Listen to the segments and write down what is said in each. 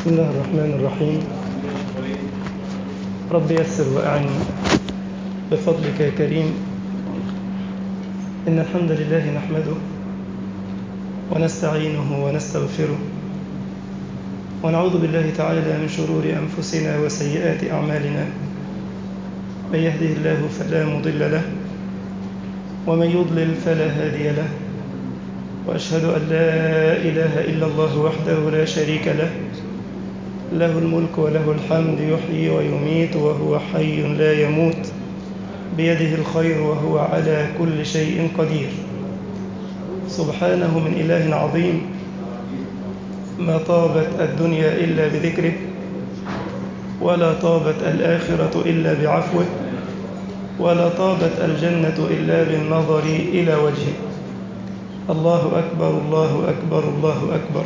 بسم الله الرحمن الرحيم رب يسر وأعن بفضلك يا كريم إن الحمد لله نحمده ونستعينه ونستغفره ونعوذ بالله تعالى من شرور أنفسنا وسيئات أعمالنا من يهده الله فلا مضل له ومن يضلل فلا هادي له وأشهد أن لا إله إلا الله وحده لا شريك له له الملك وله الحمد يحيي ويميت وهو حي لا يموت بيده الخير وهو على كل شيء قدير سبحانه من إله عظيم ما طابت الدنيا إلا بذكره ولا طابت الآخرة إلا بعفوه ولا طابت الجنة إلا بالنظر إلى وجهه الله أكبر الله أكبر الله أكبر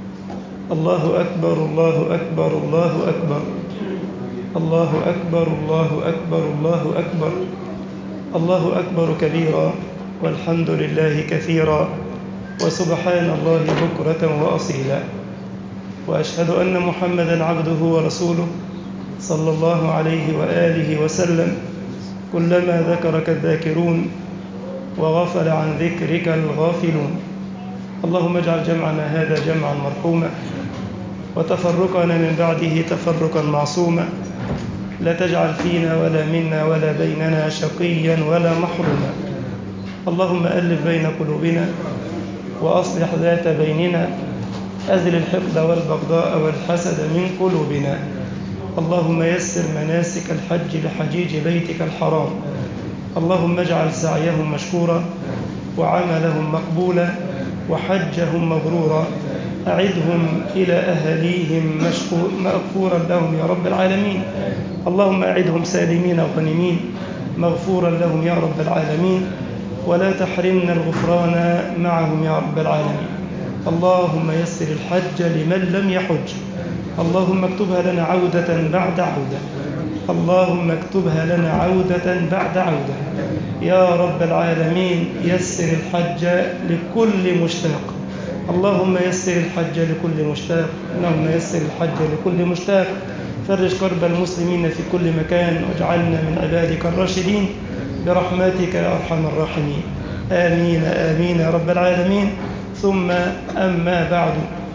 الله أكبر الله أكبر الله أكبر الله أكبر الله أكبر الله أكبر الله أكبر كبيرا والحمد لله كثيرا وسبحان الله بكرة وأصيلا وأشهد أن محمدا عبده ورسوله صلى الله عليه وآله وسلم كلما ذكرك الذاكرون وغفل عن ذكرك الغافلون اللهم اجعل جمعنا هذا جمعا مرحوما وتفرقنا من بعده تفرقا معصوما لا تجعل فينا ولا منا ولا بيننا شقيا ولا محروما اللهم ألف بين قلوبنا وأصلح ذات بيننا أزل الحقد والبغضاء والحسد من قلوبنا اللهم يسر مناسك الحج لحجيج بيتك الحرام اللهم اجعل سعيهم مشكورا وعملهم مقبولا وحجهم مبرورا أعدهم إلى أهليهم مغفورا لهم يا رب العالمين اللهم أعدهم سالمين غنمين مغفورا لهم يا رب العالمين ولا تحرمنا الغفران معهم يا رب العالمين اللهم يسر الحج لمن لم يحج اللهم اكتبها لنا عودة بعد عودة اللهم اكتبها لنا عودة بعد عودة يا رب العالمين يسر الحج لكل مشتاق اللهم يسر الحج لكل مشتاق اللهم يسر الحج لكل مشتاق فرج كرب المسلمين في كل مكان واجعلنا من عبادك الراشدين برحمتك يا أرحم الراحمين آمين آمين يا رب العالمين ثم أما بعد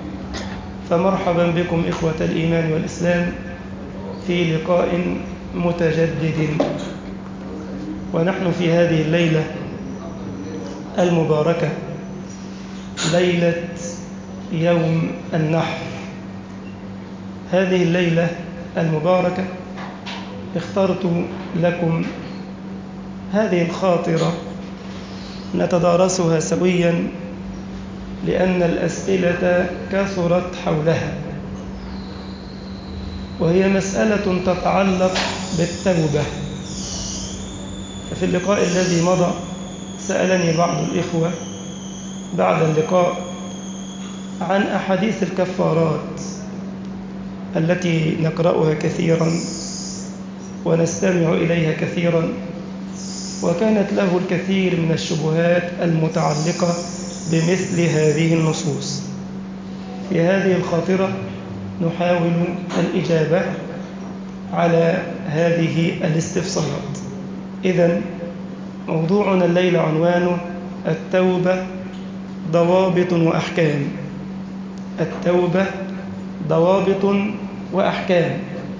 فمرحبا بكم إخوة الإيمان والإسلام في لقاء متجدد ونحن في هذه الليلة المباركة ليلة يوم النحر هذه الليلة المباركة اخترت لكم هذه الخاطرة نتدارسها سويا لأن الأسئلة كثرت حولها وهي مسألة تتعلق بالتوبة ففي اللقاء الذي مضى سألني بعض الإخوة بعد اللقاء عن أحاديث الكفارات التي نقرأها كثيرا ونستمع إليها كثيرا وكانت له الكثير من الشبهات المتعلقة بمثل هذه النصوص في هذه الخاطرة نحاول الإجابة على هذه الاستفسارات إذا موضوعنا الليلة عنوانه التوبة ضوابط وأحكام التوبة ضوابط وأحكام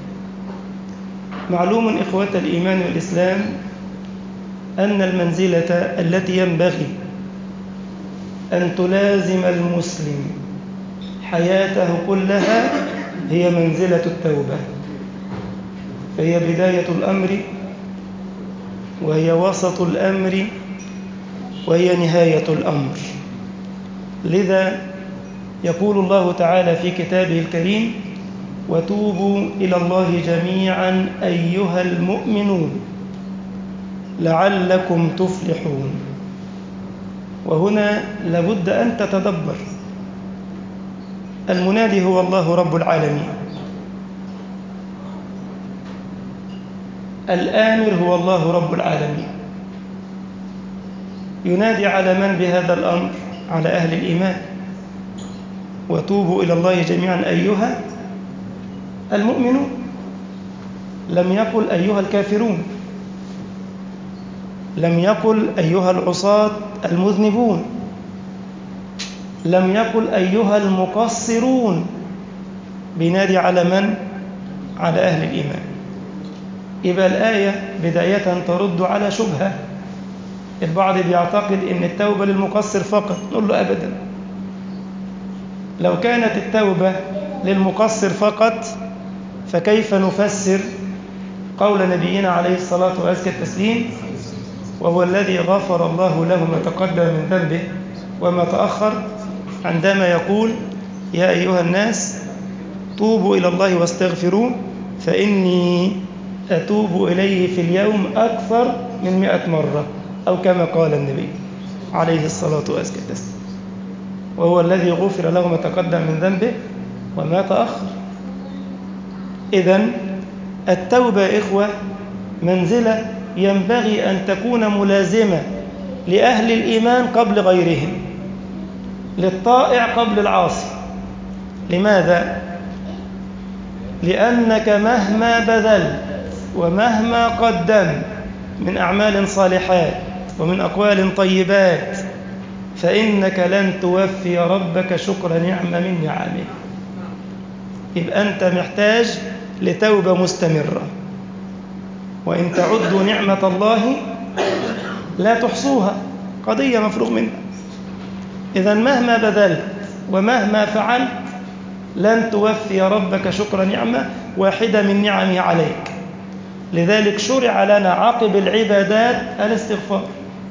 معلوم إخوة الإيمان والإسلام أن المنزلة التي ينبغي أن تلازم المسلم حياته كلها هي منزلة التوبة فهي بداية الأمر وهي وسط الأمر وهي نهاية الأمر لذا يقول الله تعالى في كتابه الكريم وتوبوا إلى الله جميعا أيها المؤمنون لعلكم تفلحون وهنا لابد أن تتدبر المنادي هو الله رب العالمين الآمر هو الله رب العالمين ينادي على من بهذا الأمر على أهل الإيمان وتوبوا إلى الله جميعا أيها المؤمنون لم يقل أيها الكافرون لم يقل أيها العصاة المذنبون لم يقل أيها المقصرون بينادي على من؟ على أهل الإيمان يبقى الآية بداية ترد على شبهة البعض بيعتقد أن التوبة للمقصر فقط نقول له أبدا لو كانت التوبة للمقصر فقط فكيف نفسر قول نبينا عليه الصلاة وأزكى التسليم وهو الذي غفر الله له ما تقدم من ذنبه وما تأخر عندما يقول يا أيها الناس توبوا إلى الله واستغفروه فإني أتوب إليه في اليوم أكثر من مئة مرة أو كما قال النبي عليه الصلاة والسلام وهو الذي غفر له ما تقدم من ذنبه وما تأخر إذا التوبة يا إخوة منزلة ينبغي أن تكون ملازمة لأهل الإيمان قبل غيرهم للطائع قبل العاصي لماذا؟ لأنك مهما بذلت ومهما قدمت من أعمال صالحات ومن أقوال طيبات فإنك لن توفي ربك شكر نعمة من نعمه يبقى أنت محتاج لتوبة مستمرة وإن تعدوا نعمة الله لا تحصوها قضية مفروغ منها إذا مهما بذلت ومهما فعلت لن توفي ربك شكر نعمة واحدة من نعمه عليك لذلك شرع لنا عقب العبادات الاستغفار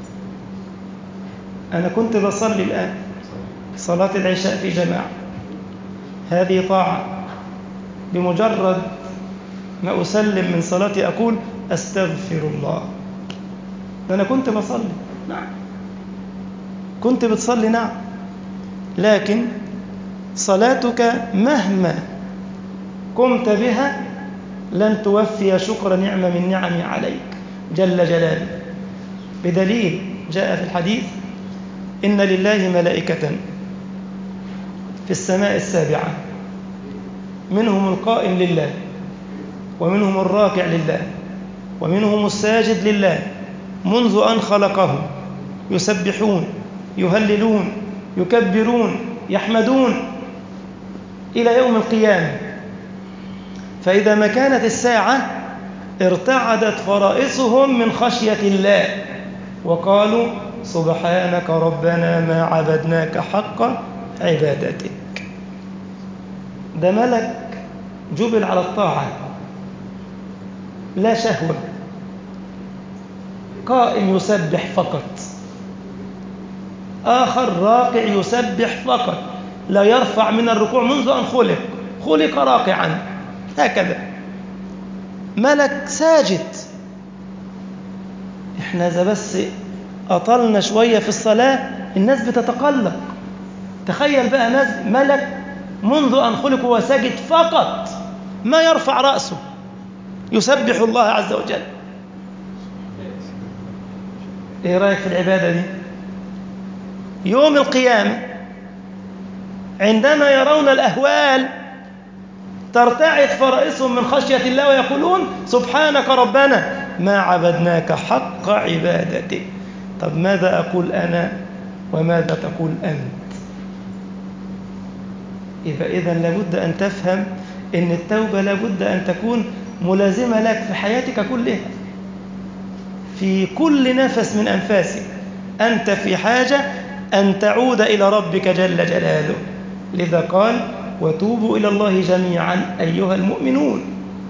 أنا كنت بصلي الآن صلاة العشاء في جماعة هذه طاعة بمجرد ما أسلم من صلاتي أقول أستغفر الله أنا كنت بصلي نعم كنت بتصلي نعم لكن صلاتك مهما قمت بها لن توفي شكر نعمة من نعمي عليك جل جلاله بدليل جاء في الحديث إن لله ملائكة في السماء السابعة منهم القائم لله ومنهم الراكع لله ومنهم الساجد لله منذ أن خلقهم يسبحون يهللون يكبرون يحمدون إلى يوم القيامة فإذا ما كانت الساعة ارتعدت فرائصهم من خشية الله وقالوا سبحانك ربنا ما عبدناك حق عبادتك ده ملك جبل على الطاعة لا شهوة قائم يسبح فقط آخر راكع يسبح فقط لا يرفع من الركوع منذ أن خلق خلق راكعا هكذا ملك ساجد احنا إذا بس أطلنا شوية في الصلاة الناس بتتقلق تخيل بقى ناس ملك منذ أن خلق هو ساجد فقط ما يرفع رأسه يسبح الله عز وجل ايه رأيك في العبادة دي يوم القيامة عندما يرون الأهوال ترتعد فرائصهم من خشية الله ويقولون سبحانك ربنا ما عبدناك حق عبادتك طب ماذا أقول أنا وماذا تقول أنت يبقى إذا لابد أن تفهم أن التوبة لابد أن تكون ملازمة لك في حياتك كلها في كل نفس من أنفاسك أنت في حاجة أن تعود إلى ربك جل جلاله لذا قال وتوبوا إلى الله جميعا أيها المؤمنون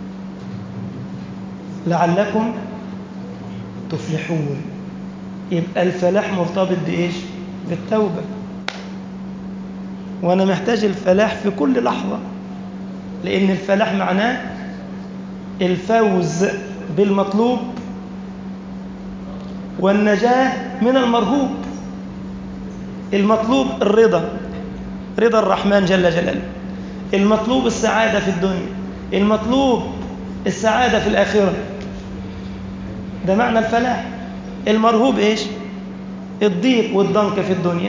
لعلكم تفلحون يبقى الفلاح مرتبط بإيش؟ بالتوبة وأنا محتاج الفلاح في كل لحظة لأن الفلاح معناه الفوز بالمطلوب والنجاة من المرهوب المطلوب الرضا رضا الرحمن جل جلاله المطلوب السعادة في الدنيا المطلوب السعادة في الآخرة ده معنى الفلاح المرهوب إيش الضيق والضنك في الدنيا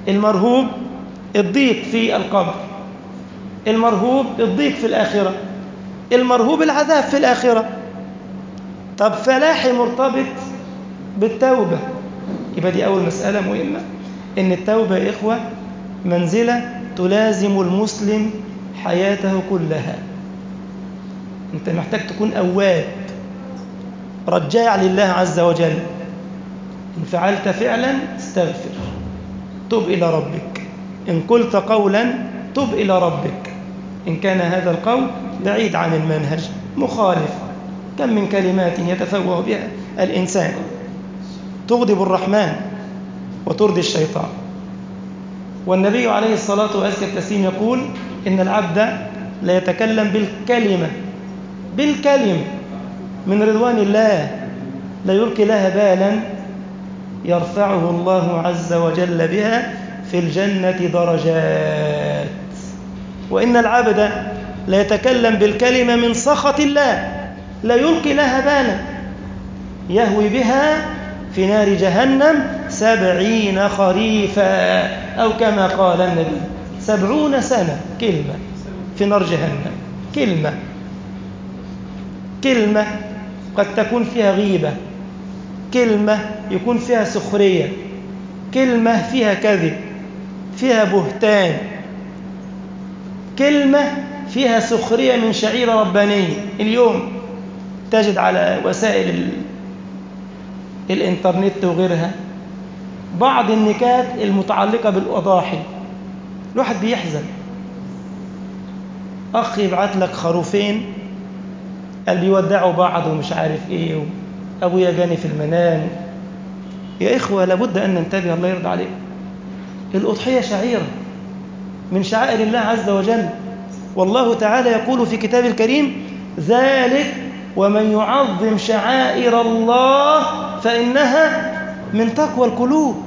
المرهوب الضيق في القبر المرهوب الضيق في الآخرة المرهوب العذاب في الآخرة طب فلاحي مرتبط بالتوبة يبقى دي أول مسألة مهمة إن التوبة يا إخوة منزلة تلازم المسلم حياته كلها أنت محتاج تكون أواب رجاع لله عز وجل إن فعلت فعلا استغفر تب إلى ربك إن قلت قولا تب إلى ربك إن كان هذا القول بعيد عن المنهج مخالف كم من كلمات يتفوه بها الإنسان تغضب الرحمن وترضي الشيطان والنبي عليه الصلاة والسلام التسليم يقول إن العبد لا يتكلم بالكلمة بالكلمة من رضوان الله لا يلقي لها بالا يرفعه الله عز وجل بها في الجنة درجات وإن العبد لا يتكلم بالكلمة من سخط الله لا يلقي لها بالا يهوي بها في نار جهنم سبعين خريفا أو كما قال النبي سبعون سنة كلمة في نار جهنم كلمة كلمة قد تكون فيها غيبة كلمة يكون فيها سخرية كلمة فيها كذب فيها بهتان كلمة فيها سخرية من شعيرة ربانية اليوم تجد على وسائل ال... الإنترنت وغيرها بعض النكات المتعلقة بالأضاحي الواحد بيحزن أخ يبعت لك خروفين قال بيودعوا بعض ومش عارف إيه أبويا جاني في المنام يا إخوة لابد أن ننتبه الله يرضى عليك الأضحية شعيرة من شعائر الله عز وجل والله تعالى يقول في كتاب الكريم ذلك ومن يعظم شعائر الله فإنها من تقوى القلوب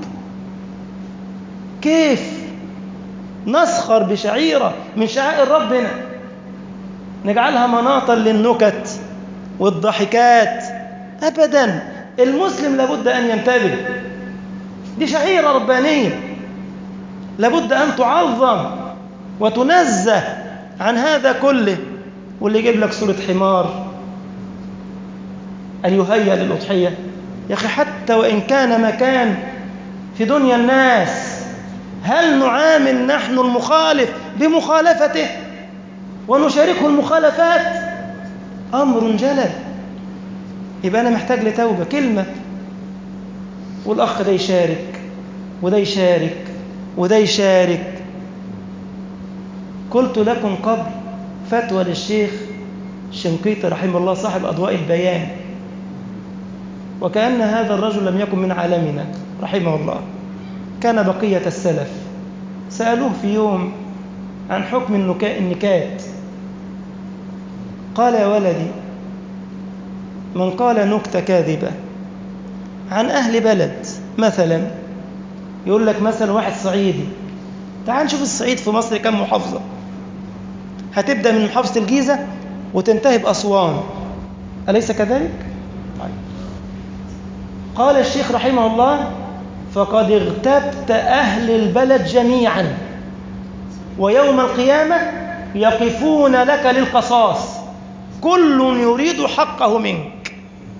كيف نسخر بشعيرة من شعائر ربنا نجعلها مناطا للنكت والضحكات أبدا المسلم لابد أن ينتبه دي شعيرة ربانية لابد أن تعظم وتنزه عن هذا كله واللي يجيب لك صورة حمار أن يهيأ للأضحية يا أخي حتى وإن كان مكان في دنيا الناس هل نعامل نحن المخالف بمخالفته ونشاركه المخالفات أمر جلل يبقى أنا محتاج لتوبة كلمة والأخ ده يشارك وده يشارك وده يشارك قلت لكم قبل فتوى للشيخ الشنقيطي رحمه الله صاحب أضواء البيان وكأن هذا الرجل لم يكن من عالمنا رحمه الله كان بقية السلف سألوه في يوم عن حكم النكات قال يا ولدي من قال نكتة كاذبة عن أهل بلد مثلا يقول لك مثلا واحد صعيدي تعال نشوف الصعيد في مصر كم محافظة هتبدأ من محافظة الجيزة وتنتهي بأسوان أليس كذلك؟ طيب. قال الشيخ رحمه الله فقد اغتبت أهل البلد جميعا ويوم القيامة يقفون لك للقصاص كل يريد حقه منك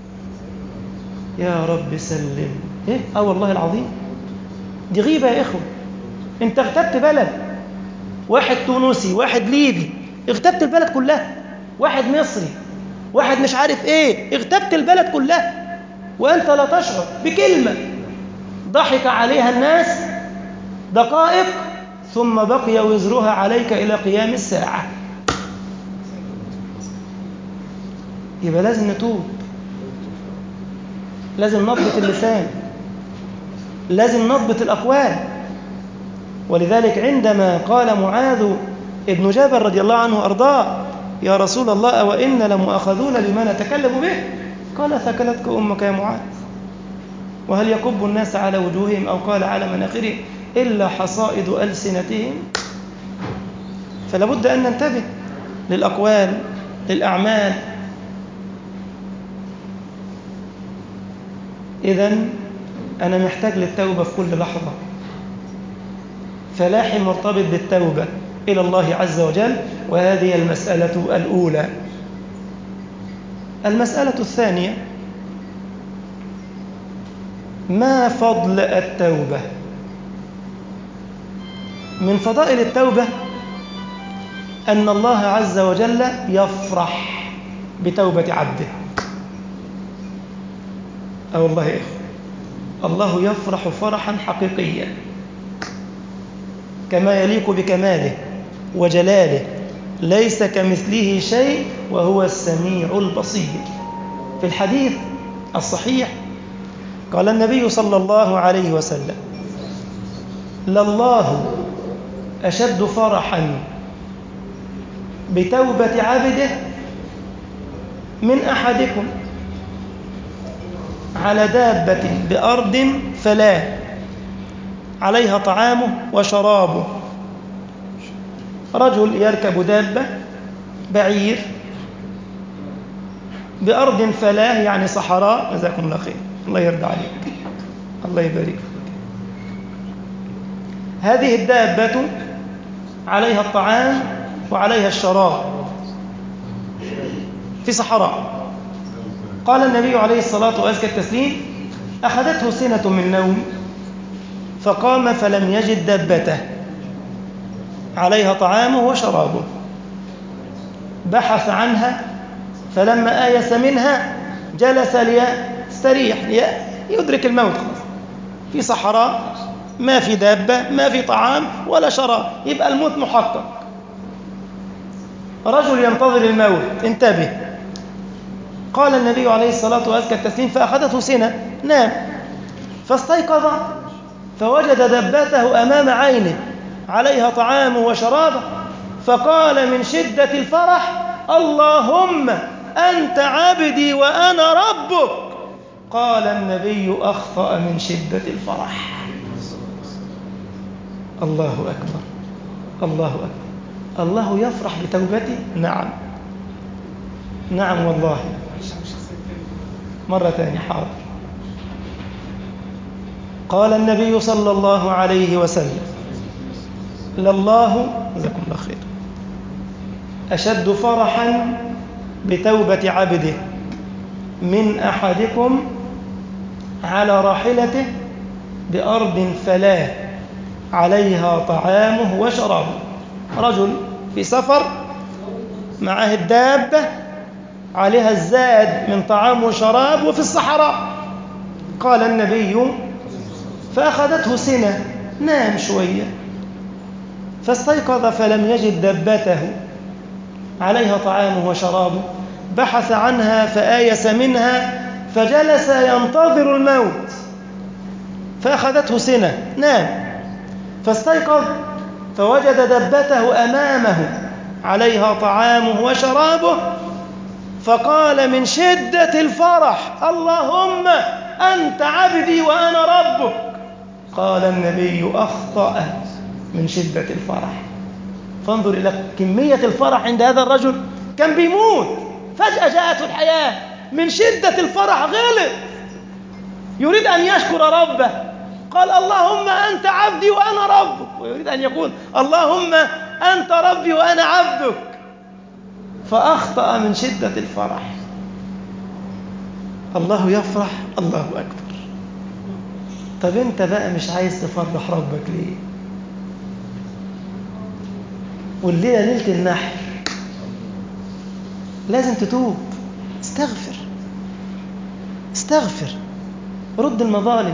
يا رب سلم ايه اه والله العظيم دي غيبة يا إخوة انت اغتبت بلد واحد تونسي واحد ليبي اغتبت البلد كلها واحد مصري واحد مش عارف ايه اغتبت البلد كلها وانت لا تشعر بكلمة ضحك عليها الناس دقائق ثم بقي وزرها عليك إلى قيام الساعة يبقى لازم نتوب لازم نضبط اللسان لازم نضبط الأقوال ولذلك عندما قال معاذ ابن جابر رضي الله عنه أرضاه يا رسول الله وإن لمؤاخذون بما نتكلم به قال ثكلتك أمك يا معاذ وهل يكب الناس على وجوههم أو قال على مناخرهم إلا حصائد ألسنتهم فلا بد أن ننتبه للأقوال للأعمال إذا أنا محتاج للتوبة في كل لحظة فلاحي مرتبط بالتوبة إلى الله عز وجل وهذه المسألة الأولى المسألة الثانية ما فضل التوبة من فضائل التوبة أن الله عز وجل يفرح بتوبة عبده أو والله يا إخوة الله يفرح فرحا حقيقيا كما يليق بكماله وجلاله ليس كمثله شيء وهو السميع البصير في الحديث الصحيح قال النبي صلى الله عليه وسلم لله أشد فرحا بتوبة عبده من أحدكم على دابة بأرض فلا عليها طعامه وشرابه رجل يركب دابة بعير بأرض فلاه يعني صحراء جزاكم الله خير الله يرضى عليك الله يبارك فيك هذه الدابة عليها الطعام وعليها الشراب في صحراء قال النبي عليه الصلاة وأزكى التسليم أخذته سنة من نوم فقام فلم يجد دابته عليها طعامه وشرابه بحث عنها فلما آيس منها جلس ليستريح يدرك الموت خلاص في صحراء ما في دابة ما في طعام ولا شراب يبقى الموت محقق رجل ينتظر الموت انتبه قال النبي عليه الصلاة وأزكى التسليم فأخذته سنة نام فاستيقظ فوجد دبته أمام عينه عليها طعامه وشرابه فقال من شدة الفرح اللهم أنت عبدي وأنا ربك قال النبي أخطأ من شدة الفرح الله أكبر الله أكبر الله يفرح بتوبتي نعم نعم والله مرة ثانية حاضر قال النبي صلى الله عليه وسلم لله جزاكم الله خير أشد فرحا بتوبة عبده من أحدكم على راحلته بأرض فلاه عليها طعامه وشرابه رجل في سفر معه الدابة عليها الزاد من طعام وشراب وفي الصحراء قال النبي فأخذته سنة نام شوية فاستيقظ فلم يجد دبته عليها طعامه وشرابه بحث عنها فآيس منها فجلس ينتظر الموت فأخذته سنة نام فاستيقظ فوجد دبته أمامه عليها طعامه وشرابه فقال من شدة الفرح اللهم أنت عبدي وأنا ربك قال النبي أخطأ من شدة الفرح فانظر إلى كمية الفرح عند هذا الرجل كان بيموت فجأة جاءته الحياة من شدة الفرح غلط يريد أن يشكر ربه قال اللهم أنت عبدي وأنا ربك ويريد أن يقول اللهم أنت ربي وأنا عبدك فأخطأ من شدة الفرح الله يفرح الله أكبر طب أنت بقى مش عايز تفرح ربك ليه والليلة ليلة النحر لازم تتوب استغفر استغفر رد المظالم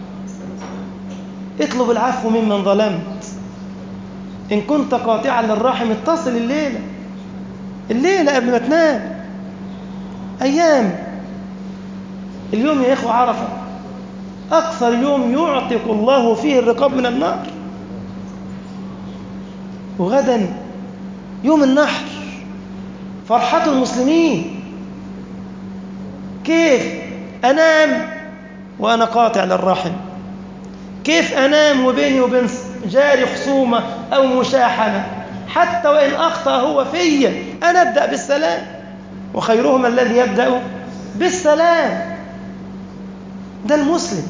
اطلب العفو ممن ظلمت إن كنت قاطعا للرحم اتصل الليلة الليلة قبل ما تنام أيام اليوم يا إخوة عرفة أكثر يوم يعتق الله فيه الرقاب من النار وغدا يوم النحر فرحة المسلمين كيف أنام وأنا قاطع للرحم كيف أنام وبيني وبين جاري خصومة أو مشاحنة حتى وإن أخطأ هو فيا أنا أبدأ بالسلام وخيرهم الذي يبدأ بالسلام ده المسلم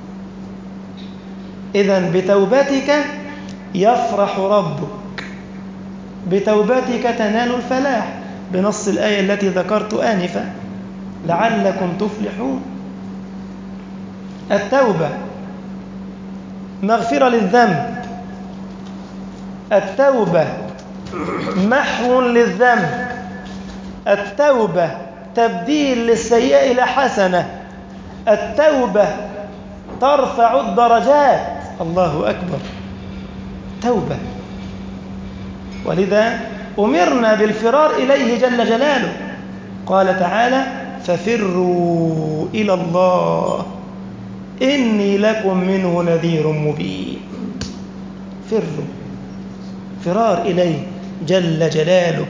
إذا بتوبتك يفرح ربك بتوبتك تنال الفلاح بنص الآية التي ذكرت آنفا لعلكم تفلحون التوبة مغفرة للذنب التوبة محو للذنب التوبة تبديل للسيئة إلى حسنة التوبة ترفع الدرجات الله أكبر توبة ولذا أمرنا بالفرار إليه جل جلاله قال تعالى ففروا إلى الله إني لكم منه نذير مبين فروا فرار إليه جل جلاله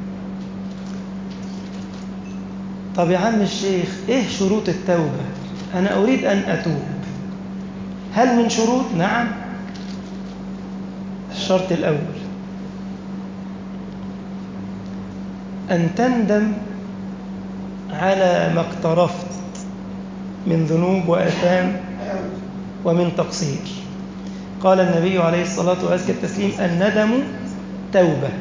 طب يا عم الشيخ إيه شروط التوبة أنا أريد أن أتوب هل من شروط نعم الشرط الأول أن تندم على ما اقترفت من ذنوب وآثام ومن تقصير قال النبي عليه الصلاة وأزكى التسليم الندم توبة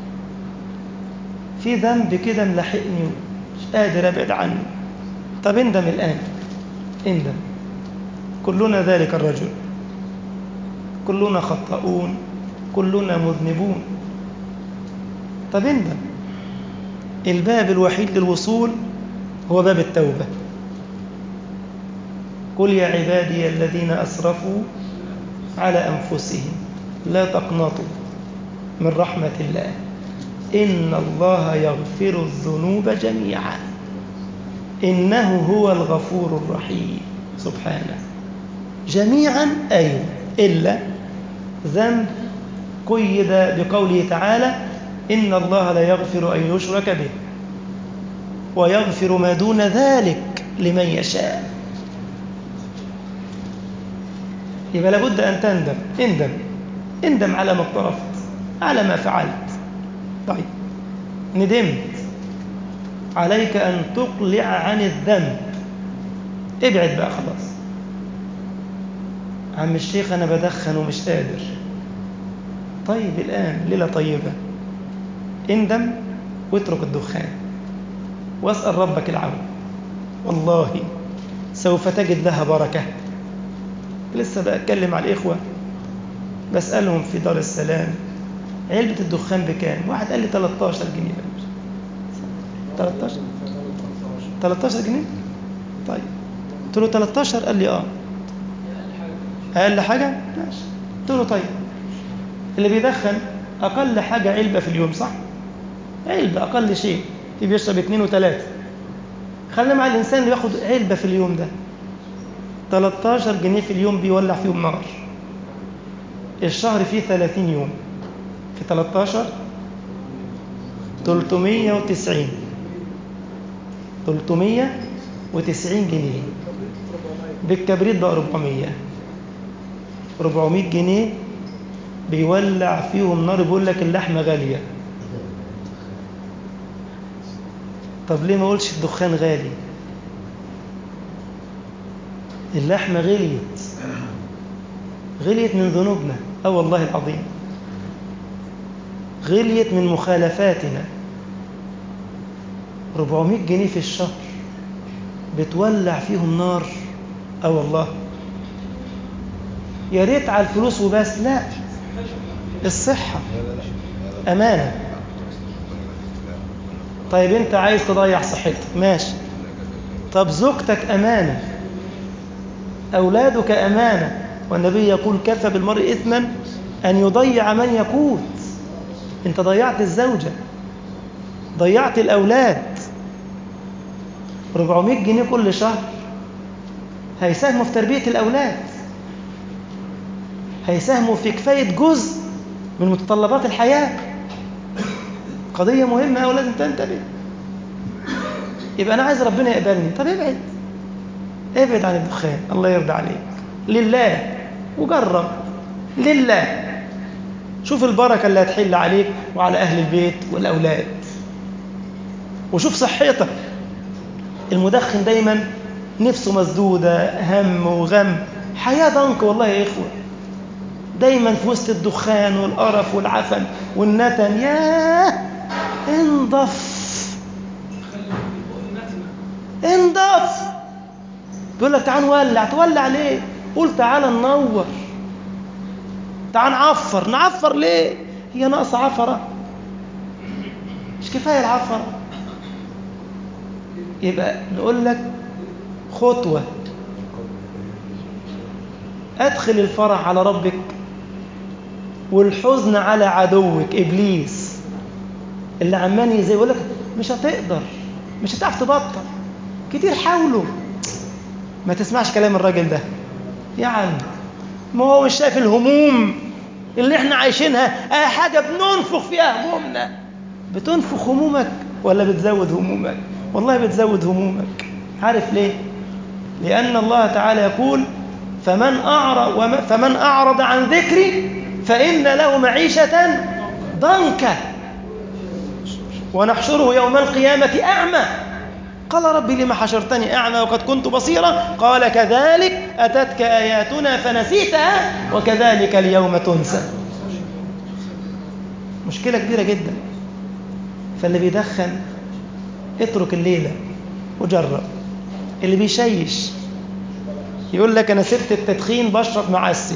في ذنب كده ملحقني مش قادر أبعد عنه طب اندم الآن اندم كلنا ذلك الرجل كلنا خطاؤون كلنا مذنبون طب اندم الباب الوحيد للوصول هو باب التوبة قل يا عبادي الذين أسرفوا على أنفسهم لا تقنطوا من رحمة الله إن الله يغفر الذنوب جميعا إنه هو الغفور الرحيم سبحانه جميعا أيوة إلا ذنب قيد بقوله تعالى إن الله لا يغفر أن يشرك به ويغفر ما دون ذلك لمن يشاء يبقى لابد أن تندم اندم اندم على ما اقترفت على ما فعلت طيب ندمت عليك أن تقلع عن الذنب ابعد بقى خلاص عم الشيخ أنا بدخن ومش قادر طيب الآن ليلة طيبة اندم واترك الدخان واسأل ربك العون والله سوف تجد لها بركة لسه بأتكلم على الإخوة بسألهم في دار السلام علبة الدخان بكام؟ واحد قال لي 13 جنيه 13 13 جنيه؟ طيب قلت له 13 قال لي اه أقل حاجة؟ ماشي قلت له طيب اللي بيدخن أقل حاجة علبة في اليوم صح؟ علبة أقل شيء في بيشرب اثنين وثلاثة خلينا مع الإنسان اللي ياخد علبة في اليوم ده 13 جنيه في اليوم بيولع فيهم نار الشهر فيه 30 يوم في 13 390 390 جنيه بالكبريت بقى 400 400 جنيه بيولع فيهم نار بيقول لك اللحمة غالية طب ليه ما اقولش الدخان غالي اللحمة غليت غليت من ذنوبنا اه والله العظيم غليت من مخالفاتنا 400 جنيه في الشهر بتولع فيهم نار اه والله يا ريت على الفلوس وبس لا الصحة أمانة طيب أنت عايز تضيع صحتك ماشي طب زوجتك أمانة أولادك أمانة والنبي يقول كفى بالمرء إثما أن يضيع من يقود أنت ضيعت الزوجة ضيعت الأولاد 400 جنيه كل شهر هيساهموا في تربية الأولاد هيساهموا في كفاية جزء من متطلبات الحياة قضية مهمة أو لازم تنتبه يبقى أنا عايز ربنا يقبلني طب ابعد ابعد عن الدخان الله يرضى عليك لله وجرب لله شوف البركة اللي هتحل عليك وعلى أهل البيت والأولاد وشوف صحتك المدخن دايما نفسه مسدودة هم وغم حياة ضنك والله يا إخوة دايما في وسط الدخان والقرف والعفن والنتن ياه انضف انضف بيقول لك تعال نولع تولع ليه قول تعال ننور تعال نعفر نعفر ليه هي ناقصه عفره مش كفايه العفره يبقى نقول لك خطوه ادخل الفرح على ربك والحزن على عدوك ابليس اللي عمال يزي يقول لك مش هتقدر مش هتعرف تبطل كتير حاولوا ما تسمعش كلام الراجل ده يا عم ما هو مش شايف الهموم اللي احنا عايشينها اه حاجة بننفخ فيها همومنا بتنفخ همومك ولا بتزود همومك والله بتزود همومك عارف ليه لأن الله تعالى يقول فمن أعرض, فمن أعرض عن ذكري فإن له معيشة ضنكا ونحشره يوم القيامة أعمى قال ربي لما حشرتني أعمى وقد كنت بصيرا قال كذلك أتتك آياتنا فنسيتها وكذلك اليوم تنسى مشكلة كبيرة جدا فاللي بيدخن اترك الليلة وجرب اللي بيشيش يقول لك أنا سبت التدخين بشرب معسل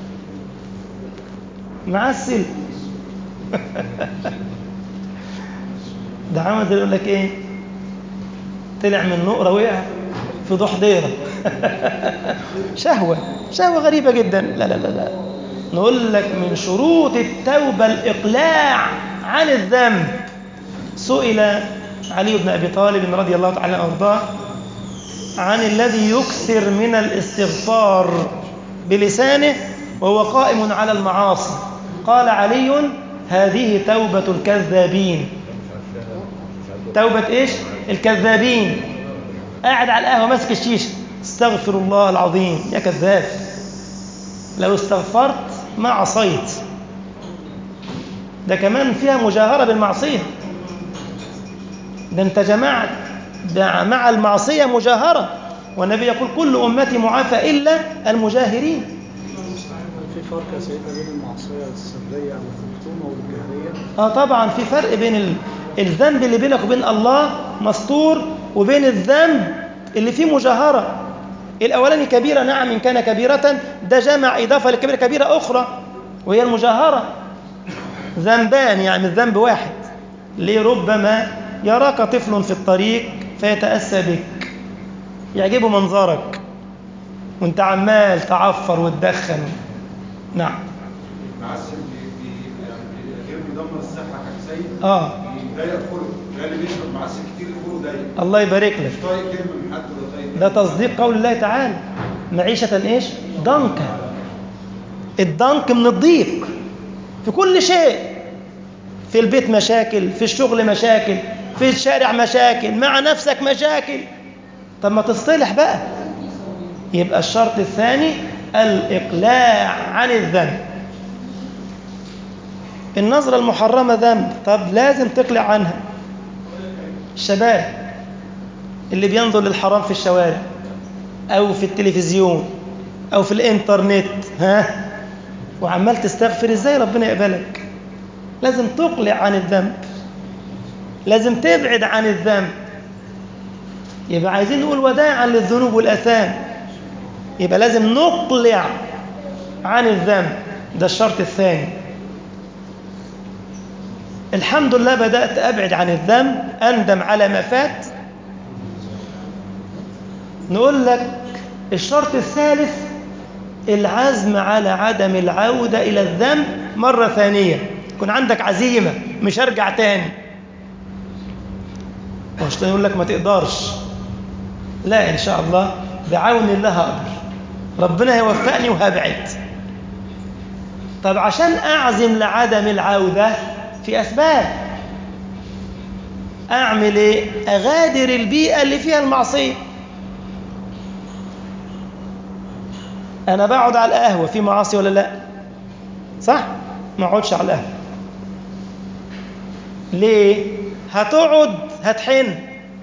معسل ده عمل يقول لك ايه طلع من نقرة وقع في ضحضيرة شهوة شهوة غريبة جدا لا لا لا لا نقول لك من شروط التوبة الإقلاع عن الذنب سئل علي بن أبي طالب رضي الله تعالى عنه وارضاه عن الذي يكثر من الاستغفار بلسانه وهو قائم على المعاصي قال علي هذه توبة الكذابين توبة إيش؟ الكذابين قاعد على القهوة ماسك الشيشة استغفر الله العظيم يا كذاب لو استغفرت ما عصيت ده كمان فيها مجاهرة بالمعصية ده انت جمعت مع المعصية مجاهرة والنبي يقول كل أمتي معافى إلا المجاهرين في فرق يا سيدنا بين المعصية السرية أو المكتومة والجهرية اه طبعا في فرق بين ال... الذنب اللي بينك وبين الله مستور وبين الذنب اللي فيه مجاهرة الأولاني كبيرة نعم إن كان كبيرة ده جمع إضافة لكبيرة كبيرة أخرى وهي المجاهرة ذنبان يعني الذنب واحد لربما يراك طفل في الطريق فيتأسى بك يعجبه منظرك وانت عمال تعفر وتدخن نعم معسل بي- بي- يعني غير مدمر الصحة حاجة سيء اه بيضيق خلق ده اللي بيشرب معسل كتير خلقه ضيق الله يبارك لك مش طايق كلمة من حد ولا طايق ده تصديق قول الله تعالى معيشة ايش ضنكا الضنك من الضيق في كل شيء في البيت مشاكل في الشغل مشاكل في الشارع مشاكل مع نفسك مشاكل طب ما تصطلح بقى يبقى الشرط الثاني الإقلاع عن الذنب النظرة المحرمة ذنب طب لازم تقلع عنها الشباب اللي بينظر للحرام في الشوارع أو في التلفزيون أو في الإنترنت ها وعمال تستغفر إزاي ربنا يقبلك لازم تقلع عن الذنب لازم تبعد عن الذنب يبقى عايزين نقول وداعا للذنوب والأثام يبقى لازم نقلع عن الذنب ده الشرط الثاني الحمد لله بدأت أبعد عن الذنب أندم على ما فات نقول لك الشرط الثالث العزم على عدم العودة إلى الذنب مرة ثانية يكون عندك عزيمة مش هرجع تاني مش يقول لك ما تقدرش لا إن شاء الله بعون الله هقدر ربنا هيوفقني وهبعد طب عشان أعزم لعدم العودة في أسباب أعمل إيه؟ أغادر البيئة اللي فيها المعصية أنا بقعد على القهوة في معاصي ولا لا صح؟ ما اقعدش على القهوة ليه؟ هتقعد هتحن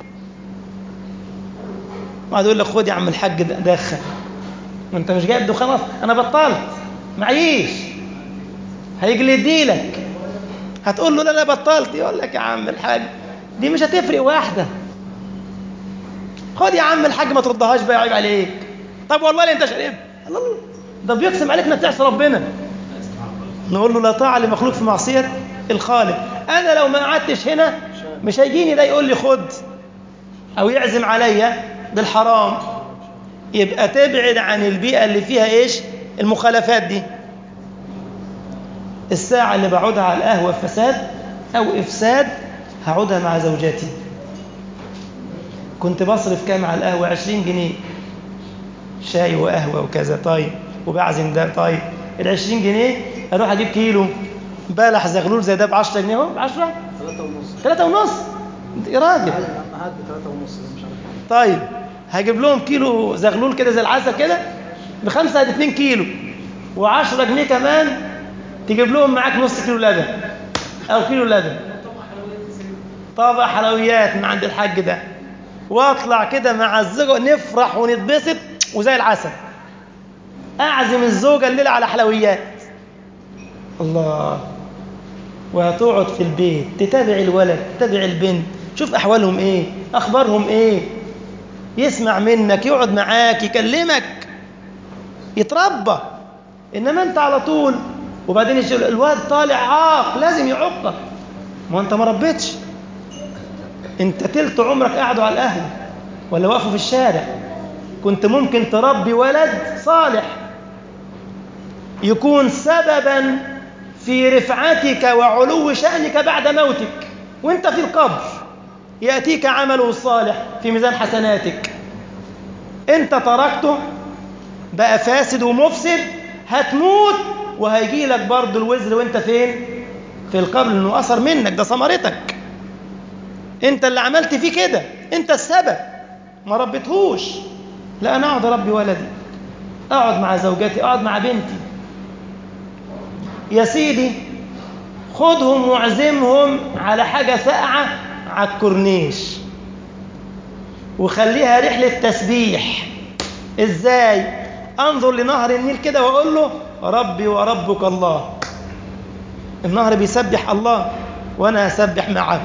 واحد يقول لك خد يا عم الحاج ده- دخن ما انت مش جايب دخان اصلا انا بطلت معيش هيجي يديلك هتقول له لا لا بطلت يقول لك يا عم الحاج دي مش هتفرق واحده خد يا عم الحاج ما تردهاش بقى عيب عليك طب والله لا انت شربت الله الله ده بيقسم عليك انك تعصي ربنا نقول له لا طاعه لمخلوق في معصيه الخالق انا لو ما قعدتش هنا مش هيجيني ده يقول لي خد او يعزم عليا بالحرام يبقى تبعد عن البيئه اللي فيها ايش المخالفات دي الساعه اللي بقعدها على القهوه فساد او افساد هقعدها مع زوجتي كنت بصرف كام على القهوه 20 جنيه شاي وقهوه وكذا طيب وبعزم ده طيب ال 20 جنيه اروح اجيب كيلو بلح زغلول زي ده ب 10 جنيه اهو ب 10 ثلاثة ونص 3 ونص يا راجل الأمهات بثلاثة ونص ده مش عارف طيب هجيب لهم كيلو زغلول كده زي العسل كده بخمسة ادي 2 كيلو و10 جنيه كمان تجيب لهم معاك نص كيلو لبن او كيلو لبن طبق حلويات من عند الحاج ده واطلع كده مع الزوجه نفرح ونتبسط وزي العسل اعزم الزوجه الليله على حلويات الله وهتقعد في البيت تتابع الولد تتابع البنت شوف احوالهم ايه اخبارهم ايه يسمع منك يقعد معاك يكلمك يتربى انما انت على طول وبعدين يش- الواد طالع عاق لازم يعقك ما انت ما ربيتش انت تلت عمرك قاعدوا على القهوه ولا واقفوا في الشارع كنت ممكن تربي ولد صالح يكون سببا في رفعتك وعلو شأنك بعد موتك وانت في القبر يأتيك عمله الصالح في ميزان حسناتك انت تركته بقى فاسد ومفسد هتموت وهيجي لك برضه الوزر وانت فين في القبر لانه اثر منك ده ثمرتك انت اللي عملت فيه كده انت السبب ما ربيتهوش لا انا اقعد اربي ولدي اقعد مع زوجتي اقعد مع بنتي يا سيدي خدهم واعزمهم على حاجة ساقعة على الكورنيش وخليها رحلة تسبيح ازاي انظر لنهر النيل كده واقول له ربي وربك الله النهر بيسبح الله وانا اسبح معه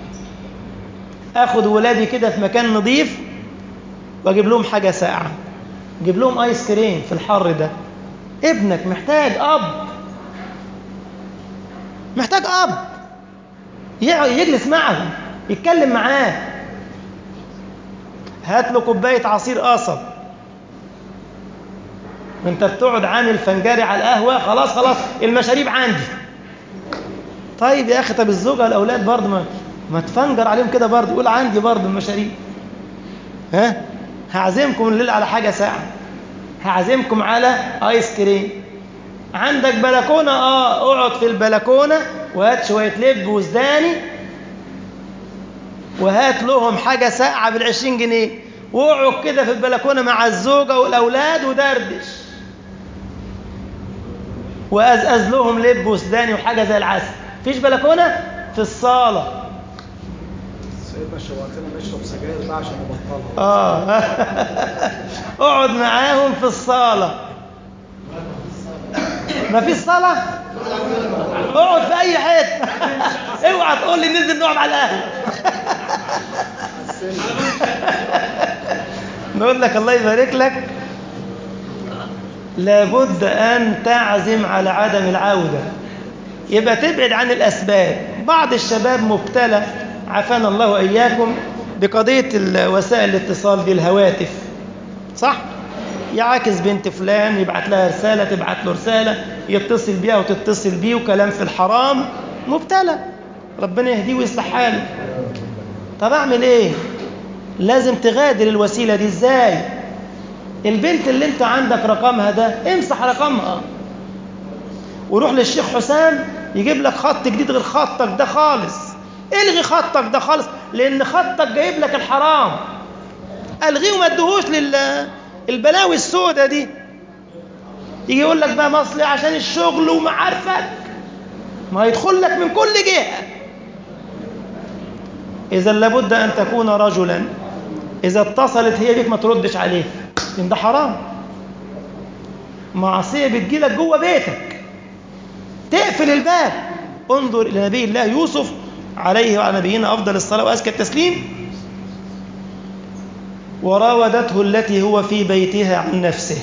اخد ولادي كده في مكان نظيف واجيب لهم حاجة ساقعة اجيب لهم ايس كريم في الحر ده ابنك محتاج اب محتاج اب يقعد يجلس معه يتكلم معاه هات له كوبايه عصير قصب انت بتقعد عامل فنجاري على القهوه خلاص خلاص المشاريب عندي طيب يا اخي طب الزوجه والاولاد برضه ما ما تفنجر عليهم كده برضه قول عندي برضه المشاريب ها هعزمكم الليل على حاجه ساعه هعزمكم على ايس كريم عندك بلكونه اه اقعد في البلكونه وهات شويه لب وزداني وهات لهم حاجه ساقعه بالعشرين جنيه واقعد كده في البلكونه مع الزوجه والاولاد ودردش وازاز لهم لب وسداني وحاجه زي العسل فيش بلكونه في الصاله سيدنا شوقتنا نشرب سجاير بقى عشان نبطلها اه اقعد معاهم في الصاله ما فيش صلاه اقعد في اي حته اوعى تقول لي ننزل نقعد على القهوه نقول لك الله يبارك لك لابد ان تعزم على عدم العوده يبقى تبعد عن الاسباب بعض الشباب مبتلى عافانا الله واياكم بقضيه ال- وسائل الاتصال دي الهواتف صح يعاكس بنت فلان يبعت لها رساله تبعت له رساله يتصل بيها وتتصل بيه وكلام في الحرام مبتلى ربنا يهديه ويصلح حاله طب اعمل ايه لازم تغادر الوسيله دي ازاي البنت اللي انت عندك رقمها ده امسح رقمها وروح للشيخ حسام يجيب لك خط جديد غير خطك ده خالص الغي خطك ده خالص لان خطك جايب لك الحرام الغيه وما ادهوش لل البلاوي السوداء دي يجي يقول لك بقى مصلي عشان الشغل ومعارفك ما يدخل لك من كل جهه اذا لابد ان تكون رجلا اذا اتصلت هي بيك ما تردش عليه لان ده حرام معصيه بتجيلك جوه بيتك تقفل الباب انظر الى نبي الله يوسف عليه وعلى نبينا افضل الصلاه وازكى التسليم وراودته التي هو في بيتها عن نفسه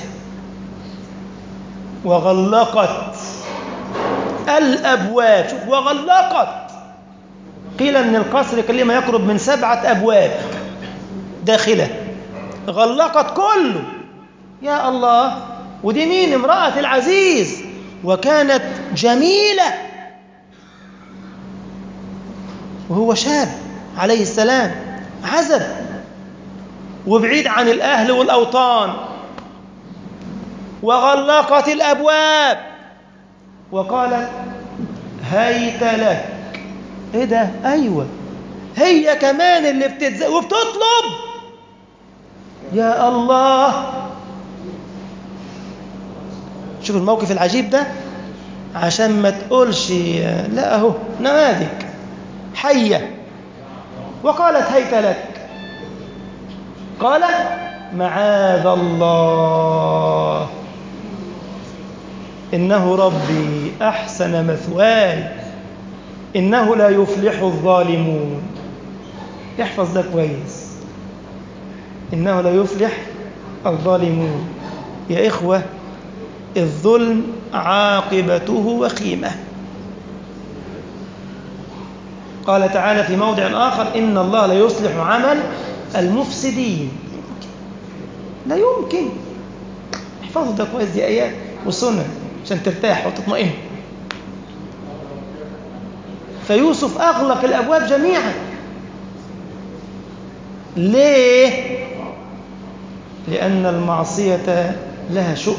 وغلقت الأبواب شوف وغلقت قيل أن القصر كان ما يقرب من سبعة أبواب داخله غلقت كله يا الله ودي مين امرأة العزيز وكانت جميلة وهو شاب عليه السلام عزب وبعيد عن الأهل والأوطان وغلقت الأبواب وقالت هيت لك ايه ده ايوه هي كمان اللي بتتز... وبتطلب يا الله شوف الموقف العجيب ده عشان ما تقولش لا اهو نماذج حيه وقالت هيت لك قال معاذ الله إنه ربي أحسن مثواي إنه لا يفلح الظالمون احفظ ده كويس إنه لا يفلح الظالمون يا إخوة الظلم عاقبته وخيمة قال تعالى في موضع آخر إن الله لا يصلح عمل المفسدين لا يمكن احفظوا ده كويس دي آيات وسنن عشان ترتاح وتطمئن فيوسف أغلق الأبواب جميعا ليه؟ لأن المعصية لها شؤم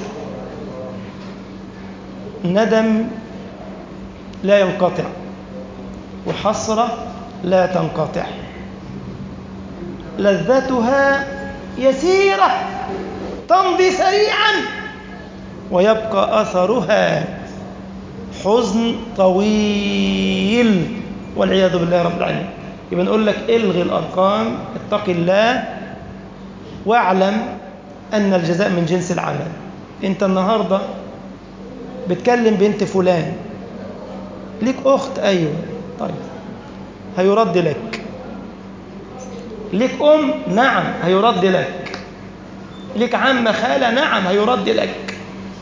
ندم لا ينقطع وحسرة لا تنقطع لذتها يسيرة تمضي سريعا ويبقى أثرها حزن طويل والعياذ بالله رب العالمين يبقى نقول لك الغي الأرقام اتق الله واعلم أن الجزاء من جنس العمل أنت النهاردة بتكلم بنت فلان ليك أخت أيوة طيب هيرد لك ليك أم نعم هيرد لك ليك عم خالة نعم هيرد لك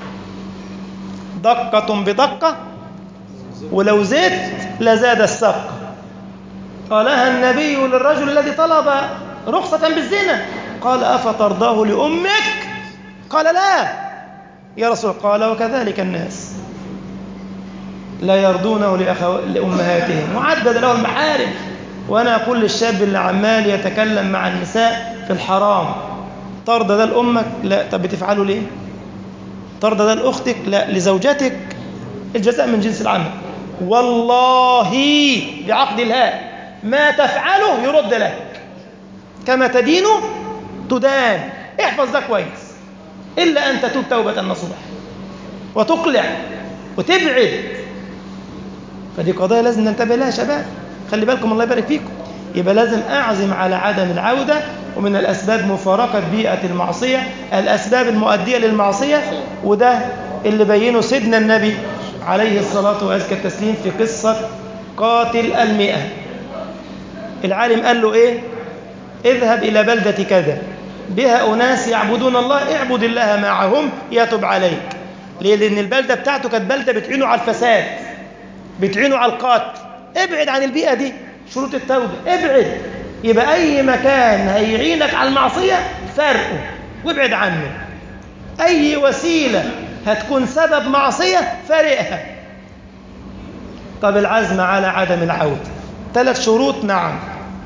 دقة بدقة ولو زدت لزاد السق قالها النبي للرجل الذي طلب رخصة بالزنا قال أفترضاه لأمك قال لا يا رسول قال وكذلك الناس لا يرضونه لأخو... لأمهاتهم وعدد له المحارم وأنا أقول للشاب اللي عمال يتكلم مع النساء في الحرام ترضى ده لأمك لا طب بتفعله ليه ترضى ده لأختك لا لزوجتك الجزاء من جنس العمل والله بعقد الهاء ما تفعله يرد لك كما تدين تدان احفظ ده كويس إلا أن تتوب توبة نصوح وتقلع وتبعد فدي قضايا لازم ننتبه لها يا شباب خلي بالكم الله يبارك فيكم يبقى لازم أعزم على عدم العودة ومن الأسباب مفارقة بيئة المعصية الأسباب المؤدية للمعصية وده اللي بينه سيدنا النبي عليه الصلاة وأزكى التسليم في قصة قاتل المئة العالم قال له إيه اذهب إلى بلدة كذا بها أناس يعبدون الله اعبد الله معهم يتب عليك ليه؟ لأن البلدة بتاعته كانت بلدة بتعينه على الفساد بتعينه على القتل ابعد عن البيئة دي شروط التوبة ابعد يبقى أي مكان هيعينك على المعصية فرقه وابعد عنه أي وسيلة هتكون سبب معصية فارقها طب العزم على عدم العودة ثلاث شروط نعم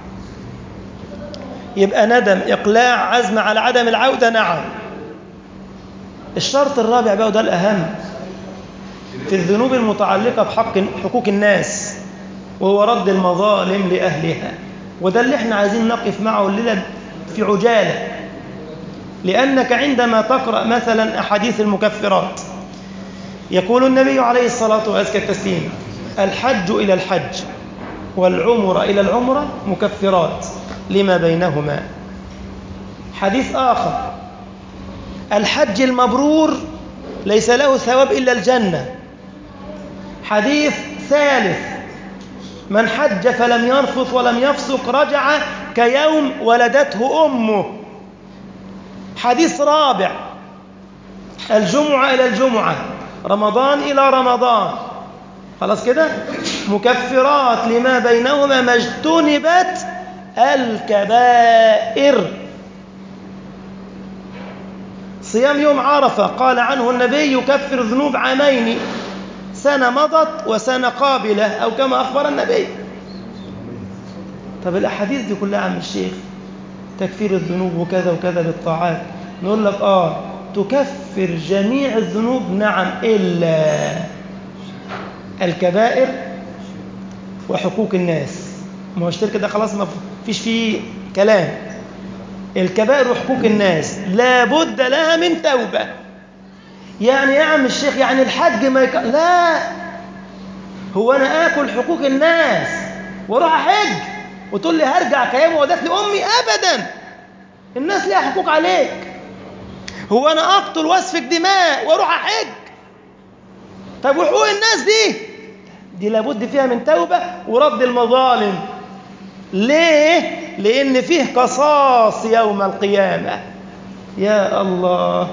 يبقى ندم إقلاع عزم على عدم العودة نعم الشرط الرابع بقى وده الأهم في الذنوب المتعلقة بحق حقوق الناس وهو رد المظالم لأهلها وده اللي احنا عايزين نقف معه الليلة في عجالة لأنك عندما تقرأ مثلا أحاديث المكفرات يقول النبي عليه الصلاة وأزكى التسليم الحج إلى الحج والعمر إلى العمرة مكفرات لما بينهما حديث آخر الحج المبرور ليس له ثواب إلا الجنة حديث ثالث من حج فلم يرفث ولم يفسق رجع كيوم ولدته أمه حديث رابع الجمعة إلى الجمعة رمضان إلى رمضان خلاص كده مكفرات لما بينهما ما اجتنبت الكبائر صيام يوم عرفة قال عنه النبي يكفر ذنوب عامين سنة مضت وسنة قابلة أو كما أخبر النبي طب الأحاديث دي كلها عم الشيخ تكفير الذنوب وكذا وكذا بالطاعات نقول لك آه تكفر جميع الذنوب نعم إلا الكبائر وحقوق الناس ما هو الشرك ده خلاص ما فيش فيه كلام الكبائر وحقوق الناس لا بد لها من توبة يعني يا عم الشيخ يعني الحج ما يك... لا هو أنا آكل حقوق الناس وأروح أحج وتقول لي هرجع كيام ودات لأمي أبدا الناس ليها حقوق عليك هو أنا أقتل واسفك دماء وأروح أحج طب وحقوق الناس دي دي لابد فيها من توبة ورد المظالم ليه؟ لأن فيه قصاص يوم القيامة يا الله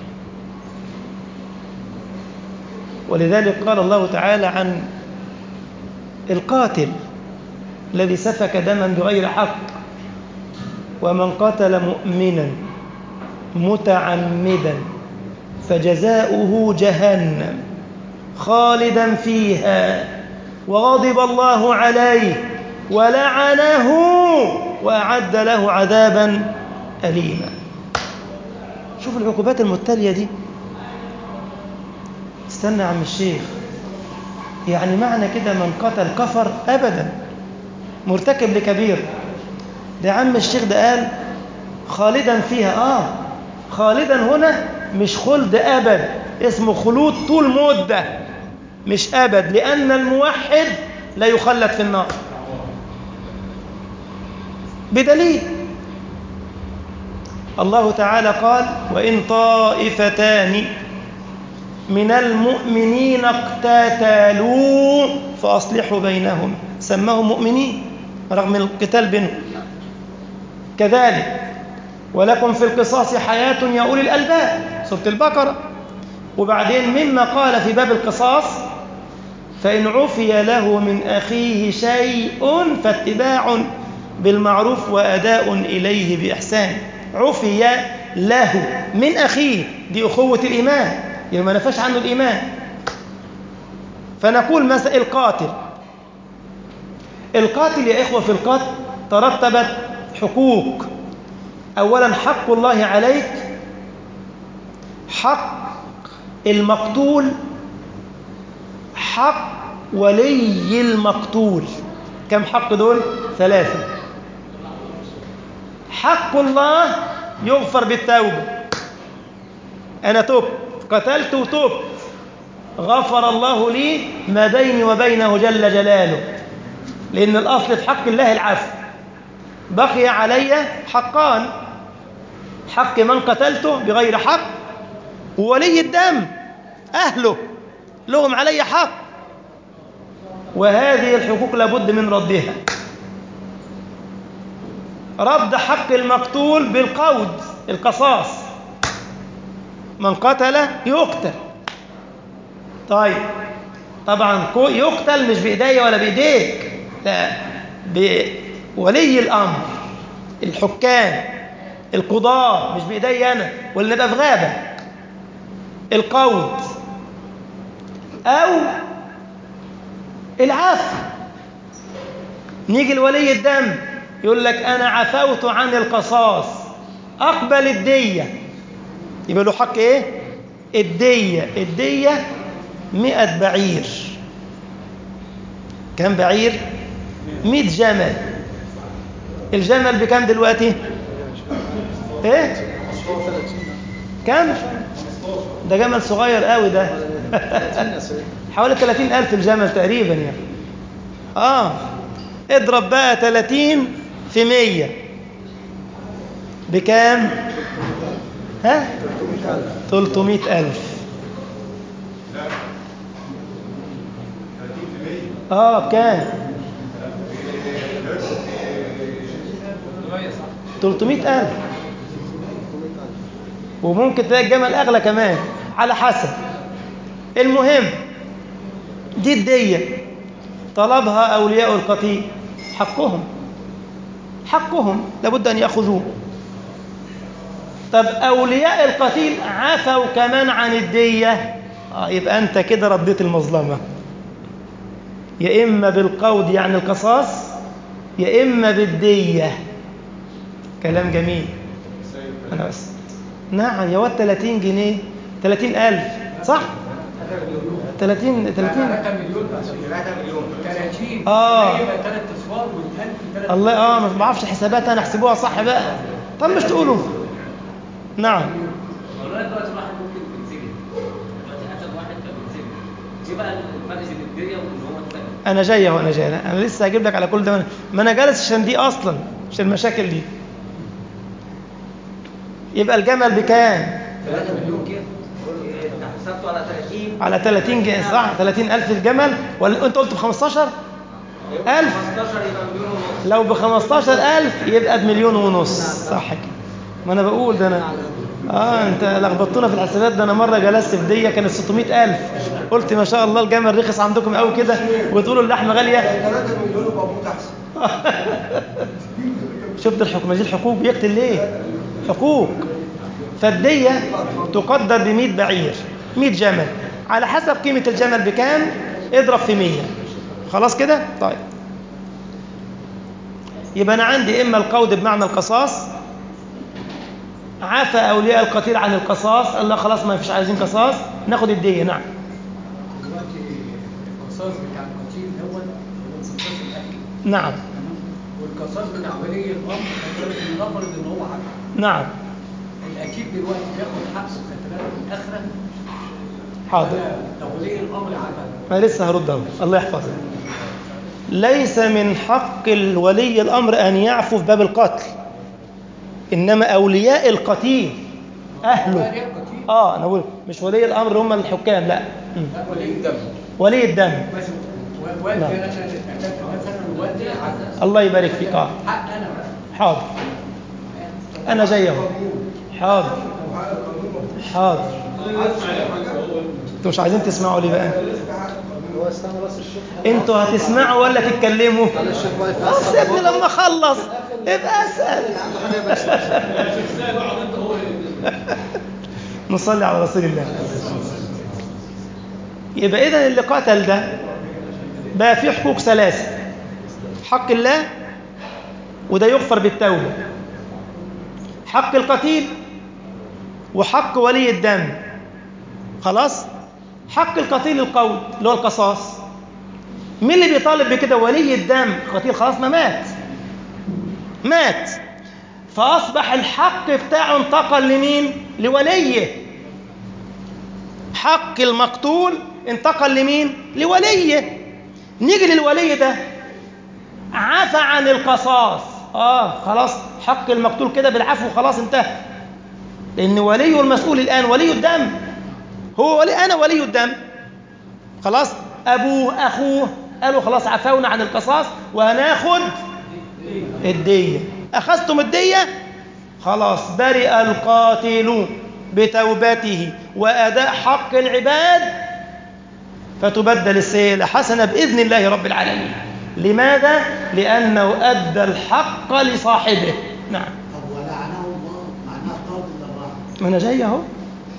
ولذلك قال الله تعالى عن القاتل الذي سفك دما بغير حق ومن قتل مؤمنا متعمدا فجزاؤه جهنم خالدا فيها وغضب الله عليه ولعنه وأعد له عذابا أليما شوف العقوبات المتالية دي استنى يا عم الشيخ يعني معنى كده من قتل كفر أبدا مرتكب لكبير ده عم الشيخ ده قال خالدا فيها آه خالدا هنا مش خلد أبد اسمه خلود طول مدة مش أبد لأن الموحد لا يخلد في النار بدليل الله تعالى قال وإن طائفتان من المؤمنين اقتتلوا فأصلحوا بينهم سماهم مؤمنين رغم القتال بينهم كذلك ولكم في القصاص حياة يا أولي الألباب سورة البقرة وبعدين مما قال في باب القصاص فإن عفي له من أخيه شيء فاتباع بالمعروف وأداء إليه بإحسان عفي له من أخيه دي أخوة الإيمان يعني ما نفاش عنه الإيمان فنقول مثلا القاتل القاتل يا إخوة في القتل ترتبت حقوق أولا حق الله عليك حق المقتول حق ولي المقتول كم حق دول ثلاثة حق الله يغفر بالتوبة أنا تبت قتلت وتبت غفر الله لي ما بيني وبينه جل جلاله لأن الأصل في حق الله العفو بقي علي حقان حق من قتلته بغير حق وولي الدم أهله لهم علي حق وهذه الحقوق لابد من ردها رد حق المقتول بالقود القصاص من قتل يقتل طيب طبعا يقتل مش بإيدي ولا بإيديك لا بولي الأمر الحكام القضاة مش بإيدي أنا ولا نبقى في غابة القود أو العفو نيجي لولي الدم يقول لك أنا عفوت عن القصاص أقبل الدية يبقى له حق إيه؟ الدية الدية مئة بعير كم بعير؟ مئة جمل الجمل بكم دلوقتي؟ إيه؟ كم؟ ده جمل صغير قوي ده حوالي 30 ألف الجمل تقريبا يعني آه اضرب بقى 30 في 100 بكام؟ ها؟ 300 ألف آه بكام؟ 300 ألف وممكن تلاقي الجمل أغلى كمان على حسب المهم دي الدية طلبها أولياء القتيل حقهم حقهم لابد أن يأخذوه طب أولياء القتيل عفوا كمان عن الدية آه يبقى أنت كده رديت المظلمة يا إما بالقود يعني القصاص يا إما بالدية كلام جميل أنا بس نعم يا واد 30 جنيه 30 ألف صح 30 30 مليون بس 3 مليون 30 آه. يبقى 3 اصفار وال1000 3 الله اه ما بعرفش حسابات انا احسبوها صح بقى طب مش تقولوا نعم والله دلوقتي الواحد ممكن يتسجن دلوقتي قتل واحد كان بيتسجن ايه بقى الفرق بين الدنيا وان هو اتسجن انا جاي اهو انا جاي انا لسه هجيب لك على كل ده ما انا جالس عشان دي اصلا عشان المشاكل دي يبقى الجمل بكام 3 مليون كده إيه، انت حسبته على 30 على 30 جنيه صح 30 ألف الجمل ولا انت قلت ب 15 ألف 15 يبقى مليون ونص لو ب 15000 يبقى بمليون ونص صح كده ما انا بقول ده انا اه انت لخبطتونا في الحسابات ده انا مره جلست في ديه كانت 600000 قلت ما شاء الله الجمل رخص عندكم قوي كده وتقولوا اللحمه غاليه 3 مليون يبقى ابوك احسن شفت الحكم دي الحقوق بيقتل ليه حقوق فالدية تقدر ب 100 بعير 100 جمل على حسب قيمة الجمل بكام اضرب في 100 خلاص كده طيب يبقى أنا عندي إما القود بمعنى القصاص عفى أولياء القتيل عن القصاص قال لا خلاص ما فيش عايزين قصاص ناخد الدية نعم دلوقتي القصاص بتاع القتيل هو هو القصاص الاكل نعم والقصاص بتاع ولي الامر حضرتك نفرض ان هو عفى نعم الاكيد دلوقتي بياخد حبس وفترات في الاخره حاضر أنا لو ولي الامر عفى ما لسه هرد اهو الله يحفظك ليس من حق الولي الامر ان يعفو في باب القتل انما اولياء القتيل اهله ولي القتيل اه انا بقول مش ولي الامر هم الحكام لا مم. لا ولي الدم ولي الدم بس والدي نعم. انا قتلت مثلا والدي عفى الله يبارك فيك اه حق انا حاضر انا جاي اهو حاضر حاضر انتوا مش عايزين تسمعوا لي بقى هو استنى بس الشيخ انتوا هتسمعوا ولا تتكلموا الشيخ الله بس يا ابني لما اخلص ابقى اسال نصلي على رسول الله يبقى اذا اللي قتل ده بقى فيه حقوق ثلاثه حق الله وده يغفر بالتوبه حق القتيل وحق ولي الدم خلاص حق القتيل القول اللي هو القصاص مين اللي بيطالب بكده ولي الدم القتيل خلاص ما مات مات فأصبح الحق بتاعه انتقل لمين لوليه حق المقتول انتقل لمين لوليه نيجي للولي ده عفى عن القصاص اه خلاص حق المقتول كده بالعفو خلاص انتهى لان ولي المسؤول الان ولي الدم هو ولي انا ولي الدم خلاص ابوه اخوه قالوا خلاص عفونا عن القصاص وهناخد الديه اخذتم الديه خلاص برئ القاتل بتوبته واداء حق العباد فتبدل السيئه حسنه باذن الله رب العالمين لماذا لانه ادى الحق لصاحبه نعم طب ولعنه الله معناها طرد للراحة ما انا جاي اهو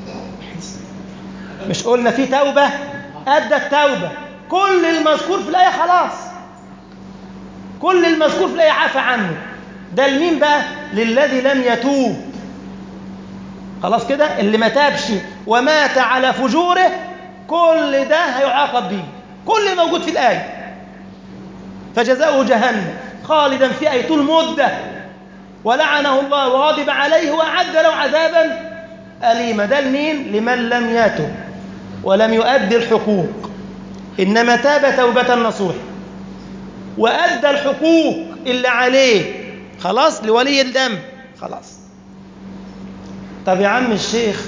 مش قلنا في توبه ادى التوبه كل المذكور في الايه خلاص كل المذكور في الايه عفى عنه ده لمين بقى للذي لم يتوب خلاص كده اللي ما تابش ومات على فجوره كل ده هيعاقب به كل اللي موجود في الايه فجزاؤه جهنم خالدا فيها أي طول مده ولعنه الله وغضب عليه وأعد له عذابا أليما ده لمين؟ لمن لم يتب ولم يؤدي الحقوق إنما تاب توبة نصوح وأدى الحقوق اللي عليه خلاص لولي الدم خلاص طب يا عم الشيخ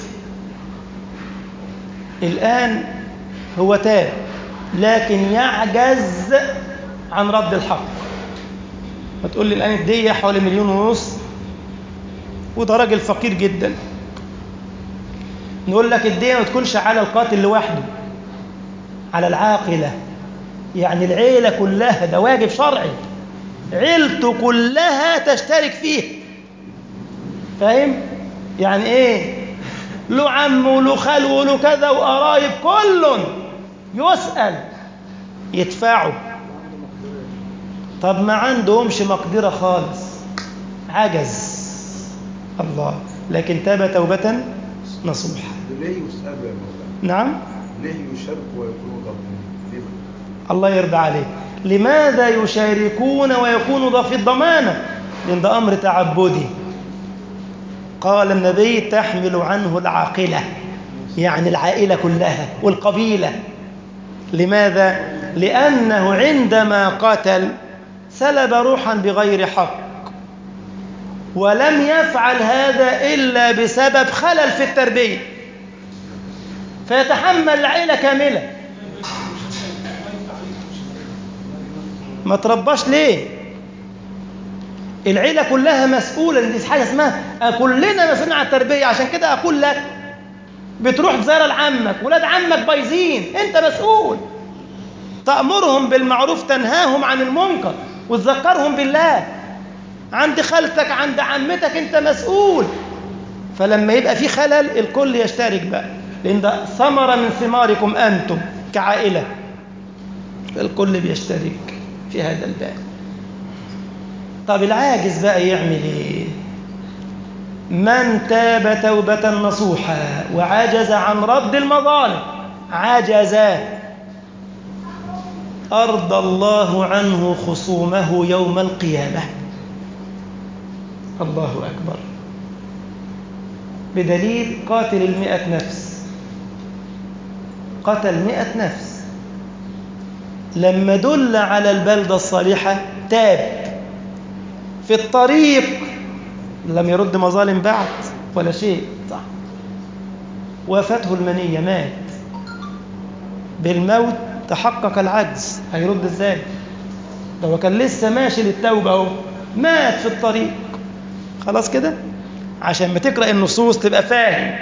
الآن هو تاب لكن يعجز عن رد الحق هتقول لي الآن الدية حوالي مليون ونص وده راجل فقير جدا نقول لك الدية ما تكونش على القاتل لوحده على العاقلة يعني العيلة كلها ده واجب شرعي عيلته كلها تشترك فيه فاهم يعني ايه له عم وله خال وله كذا وقرايب كل يسأل يدفعوا طب ما عندهمش مقدرة خالص عجز الله لكن تاب توبة نصوحة ليه يسألوا يا مولانا؟ نعم ليه يشاركوا ويكونوا ضابطين؟ ليه؟ الله يرضى عليك لماذا يشاركون ويكونوا ض- في الضمانة لأن ده أمر تعبدي قال النبي تحمل عنه العاقلة يعني العائلة كلها والقبيلة لماذا؟ لأنه عندما قتل سلب روحا بغير حق ولم يفعل هذا إلا بسبب خلل في التربية فيتحمل العائلة كاملة ما ترباش ليه العيلة كلها مسؤولة دي حاجة اسمها كلنا مسؤولين عن التربية عشان كده أقول لك بتروح تزار لعمك ولاد عمك بايظين أنت مسؤول تأمرهم بالمعروف تنهاهم عن المنكر وتذكرهم بالله عند خالتك عند عمتك أنت مسؤول فلما يبقى في خلل الكل يشترك بقى لأن ده ثمرة من ثماركم أنتم كعائلة الكل بيشترك في هذا الباب طب العاجز بقى يعمل ايه من تاب توبة نصوحا وعجز عن رد المظالم عجز أرضى الله عنه خصومه يوم القيامة الله أكبر بدليل قاتل المئة نفس قتل مئة نفس لما دل على البلدة الصالحة تاب في الطريق لم يرد مظالم بعد ولا شيء صح وافته المنية مات بالموت تحقق العجز هيرد ازاي ده هو كان لسه ماشي للتوبة اهو مات في الطريق خلاص كده عشان ما تقرأ النصوص تبقى فاهم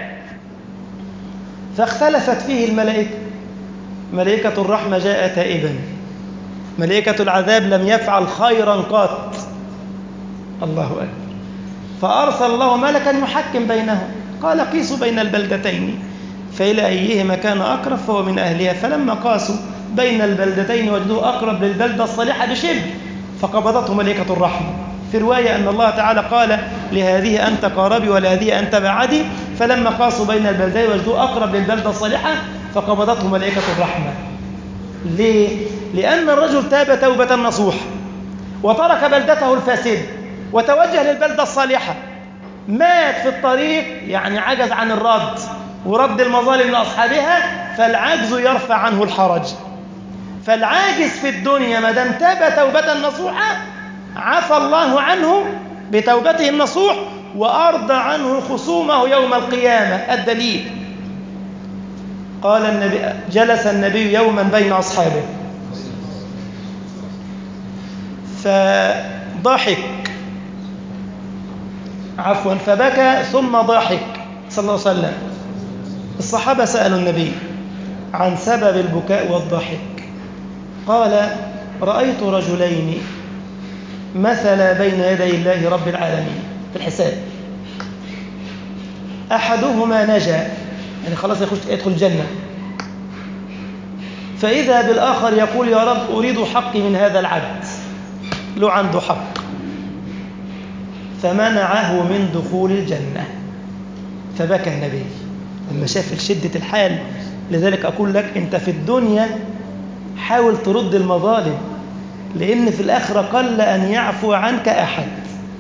فاختلفت فيه الملائكة ملائكة الرحمة جاء تائبا ملائكة العذاب لم يفعل خيرا قط الله أكبر فأرسل الله ملكا يحكم بينهم قال قيسوا بين البلدتين فإلى أيهما كان أقرب فهو من أهلها فلما قاسوا بين البلدتين وجدوه أقرب للبلدة الصالحة بشبه فقبضته ملائكة الرحمة في رواية أن الله تعالى قال لهذه أنت قاربي ولهذه أنت بعدي فلما قاسوا بين البلدين وجدوه أقرب للبلدة الصالحة فقبضته ملائكة الرحمة ليه؟ لأن الرجل تاب توبة نصوحة وترك بلدته الفاسدة وتوجه للبلدة الصالحة مات في الطريق يعني عجز عن الرد ورد المظالم لأصحابها فالعجز يرفع عنه الحرج فالعاجز في الدنيا ما دام تاب توبة نصوحة عفى الله عنه بتوبته النصوح وأرضى عنه خصومه يوم القيامة الدليل قال النبي جلس النبي يوما بين أصحابه فضحك عفوا فبكى ثم ضحك صلى الله عليه وسلم الصحابة سألوا النبي عن سبب البكاء والضحك قال رأيت رجلين مثلا بين يدي الله رب العالمين في الحساب أحدهما نجا يعني خلاص يخش يدخل الجنة فإذا بالآخر يقول يا رب أريد حقي من هذا العبد له عنده حق فمنعه من دخول الجنة فبكى النبي لما شاف شدة الحال لذلك أقول لك أنت في الدنيا حاول ترد المظالم لأن في الآخرة قل أن يعفو عنك أحد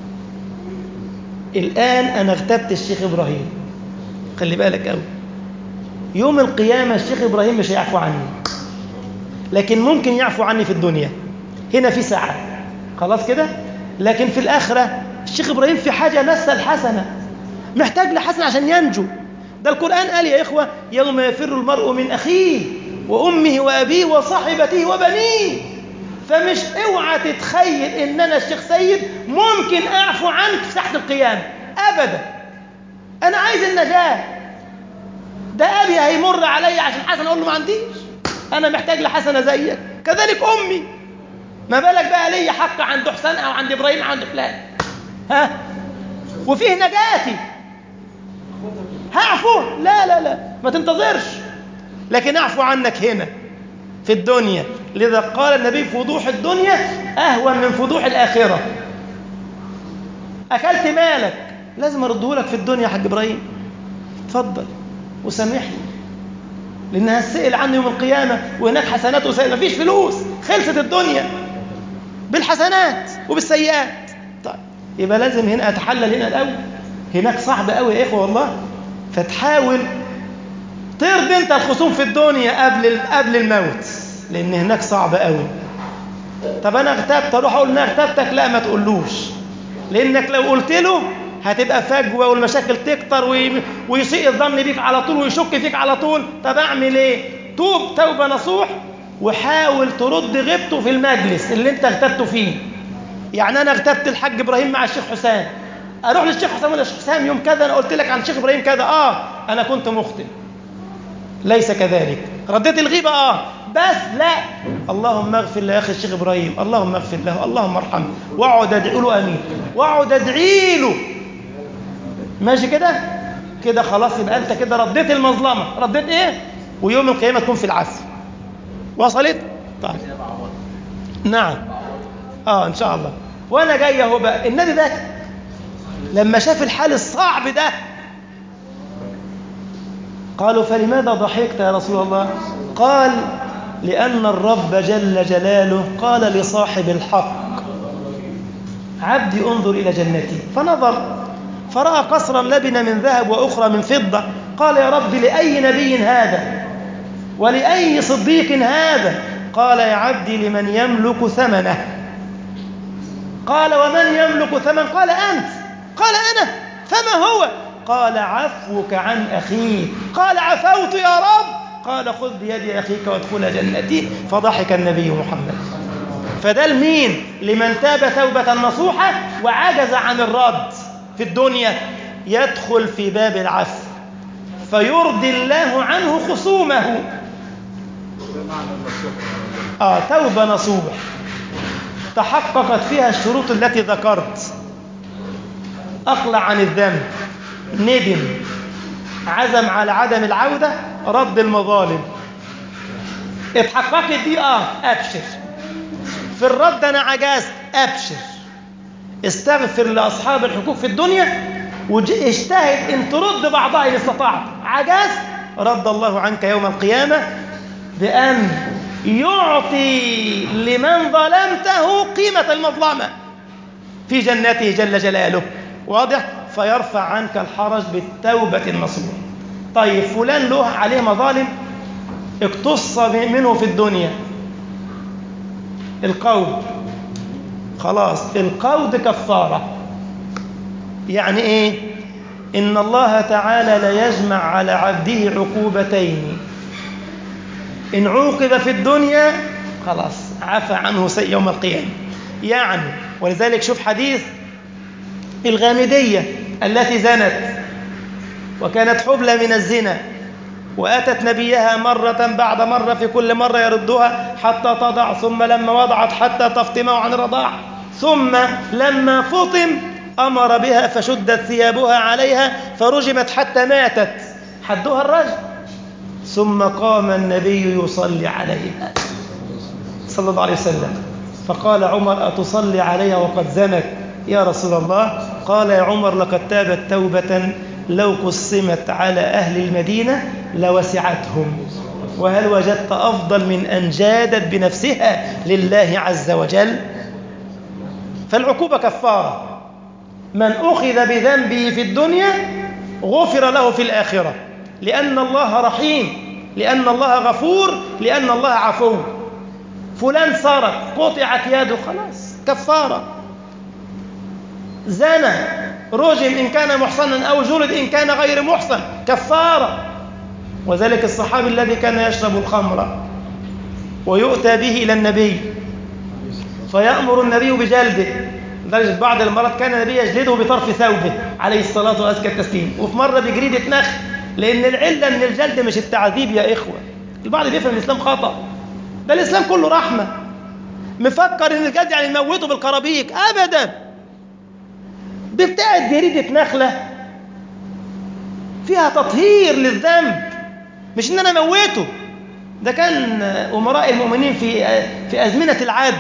الآن أنا اغتبت الشيخ إبراهيم خلي بالك أوي يوم القيامة الشيخ إبراهيم مش هيعفو عني لكن ممكن يعفو عني في الدنيا هنا في ساعة خلاص كده لكن في الآخرة الشيخ إبراهيم في حاجة نسى الحسنة محتاج لحسنة عشان ينجو ده القرآن قال يا إخوة يوم يفر المرء من أخيه وأمه وأبيه وصاحبته وبنيه فمش اوعى تتخيل ان انا الشيخ سيد ممكن اعفو عنك تحت القيامة ابدا انا عايز النجاة ده ابي هيمر عليا عشان حسن اقول له ما عنديش انا محتاج لحسنه زيك كذلك امي ما بالك بقى ليا حق عند حسين او عند ابراهيم او عند فلان ها وفيه نجاتي هعفو لا لا لا ما تنتظرش لكن اعفو عنك هنا في الدنيا لذا قال النبي فضوح الدنيا اهون من فضوح الاخره اكلت مالك لازم ارده لك في الدنيا يا حاج ابراهيم اتفضل وسامحني لان هسئل عنه يوم القيامه وهناك حسنات وسيئات مفيش فلوس خلصت الدنيا بالحسنات وبالسيئات طيب يبقى لازم هنا اتحلل هنا الاول هناك صعب قوي يا اخوه والله فتحاول ترضي انت الخصوم في الدنيا قبل قبل الموت لان هناك صعب قوي طب انا اغتبت اروح اقول ان انا اغتبتك لا ما تقولوش لانك لو قلت له هتبقى فجوه والمشاكل تكتر وي- ويسيء الظن بيك على طول ويشك فيك على طول طب اعمل ايه توب توبه نصوح وحاول ترد غيبته في المجلس اللي انت اغتبته فيه يعني انا اغتبت الحاج ابراهيم مع الشيخ حسام اروح للشيخ حسام ولا الشيخ حسام يوم كذا انا قلت لك عن الشيخ ابراهيم كذا اه انا كنت مخطئ ليس كذلك رديت الغيبة آه بس لا اللهم اغفر لأخي الشيخ إبراهيم اللهم اغفر له اللهم ارحمه واقعد ادعي له أمين واقعد ادعي له ماشي كده كده خلاص يبقى أنت كده رديت المظلمة رديت إيه ويوم القيامة تكون في العفو وصلت طيب نعم اه ان شاء الله وانا جاي اهو بقى النبي بكى لما شاف الحال الصعب ده قالوا فلماذا ضحكت يا رسول الله قال لأن الرب جل جلاله قال لصاحب الحق عبدي انظر إلى جنتي فنظر فرأى قصرا لبن من ذهب وأخرى من فضة قال يا رب لأي نبي هذا ولأي صديق هذا قال يا عبدي لمن يملك ثمنه قال ومن يملك ثمن قال أنت قال أنا فما هو قال عفوك عن أخيك قال عفوت يا رب قال خذ بيد أخيك وادخل جنتي فضحك النبي محمد فده لمين لمن تاب توبة نصوحة وعجز عن الرد في الدنيا يدخل في باب العفو فيرضي الله عنه خصومه ده معنى النصيحة آه توبة نصوح تحققت فيها الشروط التي ذكرت أقلع عن الذنب ندم عزم على عدم العودة رد المظالم اتحققت دي اه ابشر في الرد انا عجزت ابشر استغفر لاصحاب الحقوق في الدنيا واجتهد ان ترد بعضها ان استطعت عجزت رد الله عنك يوم القيامه بان يعطي لمن ظلمته قيمه المظلمه في جنته جل جلاله واضح فيرفع عنك الحرج بالتوبه النصوح طيب فلان له عليه مظالم اقتص منه في الدنيا القود خلاص القود كفارة يعني ايه إن الله تعالى لا يجمع على عبده عقوبتين إن عوقب في الدنيا خلاص عفى عنه سيء يوم القيامة يعني ولذلك شوف حديث الغامدية التي زنت وكانت حبلى من الزنا وأتت نبيها مرة بعد مرة في كل مرة يردها حتى تضع ثم لما وضعت حتى تفطمه عن الرضاع ثم لما فطم أمر بها فشدت ثيابها عليها فرجمت حتى ماتت حدها الرجم ثم قام النبي يصلي عليها صلى الله عليه وسلم فقال عمر أتصلي عليها وقد زنت يا رسول الله قال يا عمر لقد تابت توبة لو قسمت على أهل المدينة لوسعتهم وهل وجدت أفضل من أن جادت بنفسها لله عز وجل فالعقوبة كفارة من أخذ بذنبه في الدنيا غفر له في الآخرة لأن الله رحيم لأن الله غفور لأن الله عفو فلان سرق قطعت يده خلاص كفارة زنى رجم إن كان محصنا أو جلد إن كان غير محصن كفارة وذلك الصحابي الذي كان يشرب الخمر ويؤتى به إلى النبي فيأمر النبي بجلده لدرجة بعض المرات كان النبي يجلده بطرف ثوبه عليه الصلاة وأزكى التسليم وفي مرة بجريدة نخل لأن العلة من الجلد مش التعذيب يا إخوة البعض بيفهم الإسلام خطأ ده الإسلام كله رحمة مفكر إن الجلد يعني نموته بالكرابيك أبدا بتاعت جريدة نخلة فيها تطهير للذنب مش إن أنا موته ده كان أمراء المؤمنين في في أزمنة العدل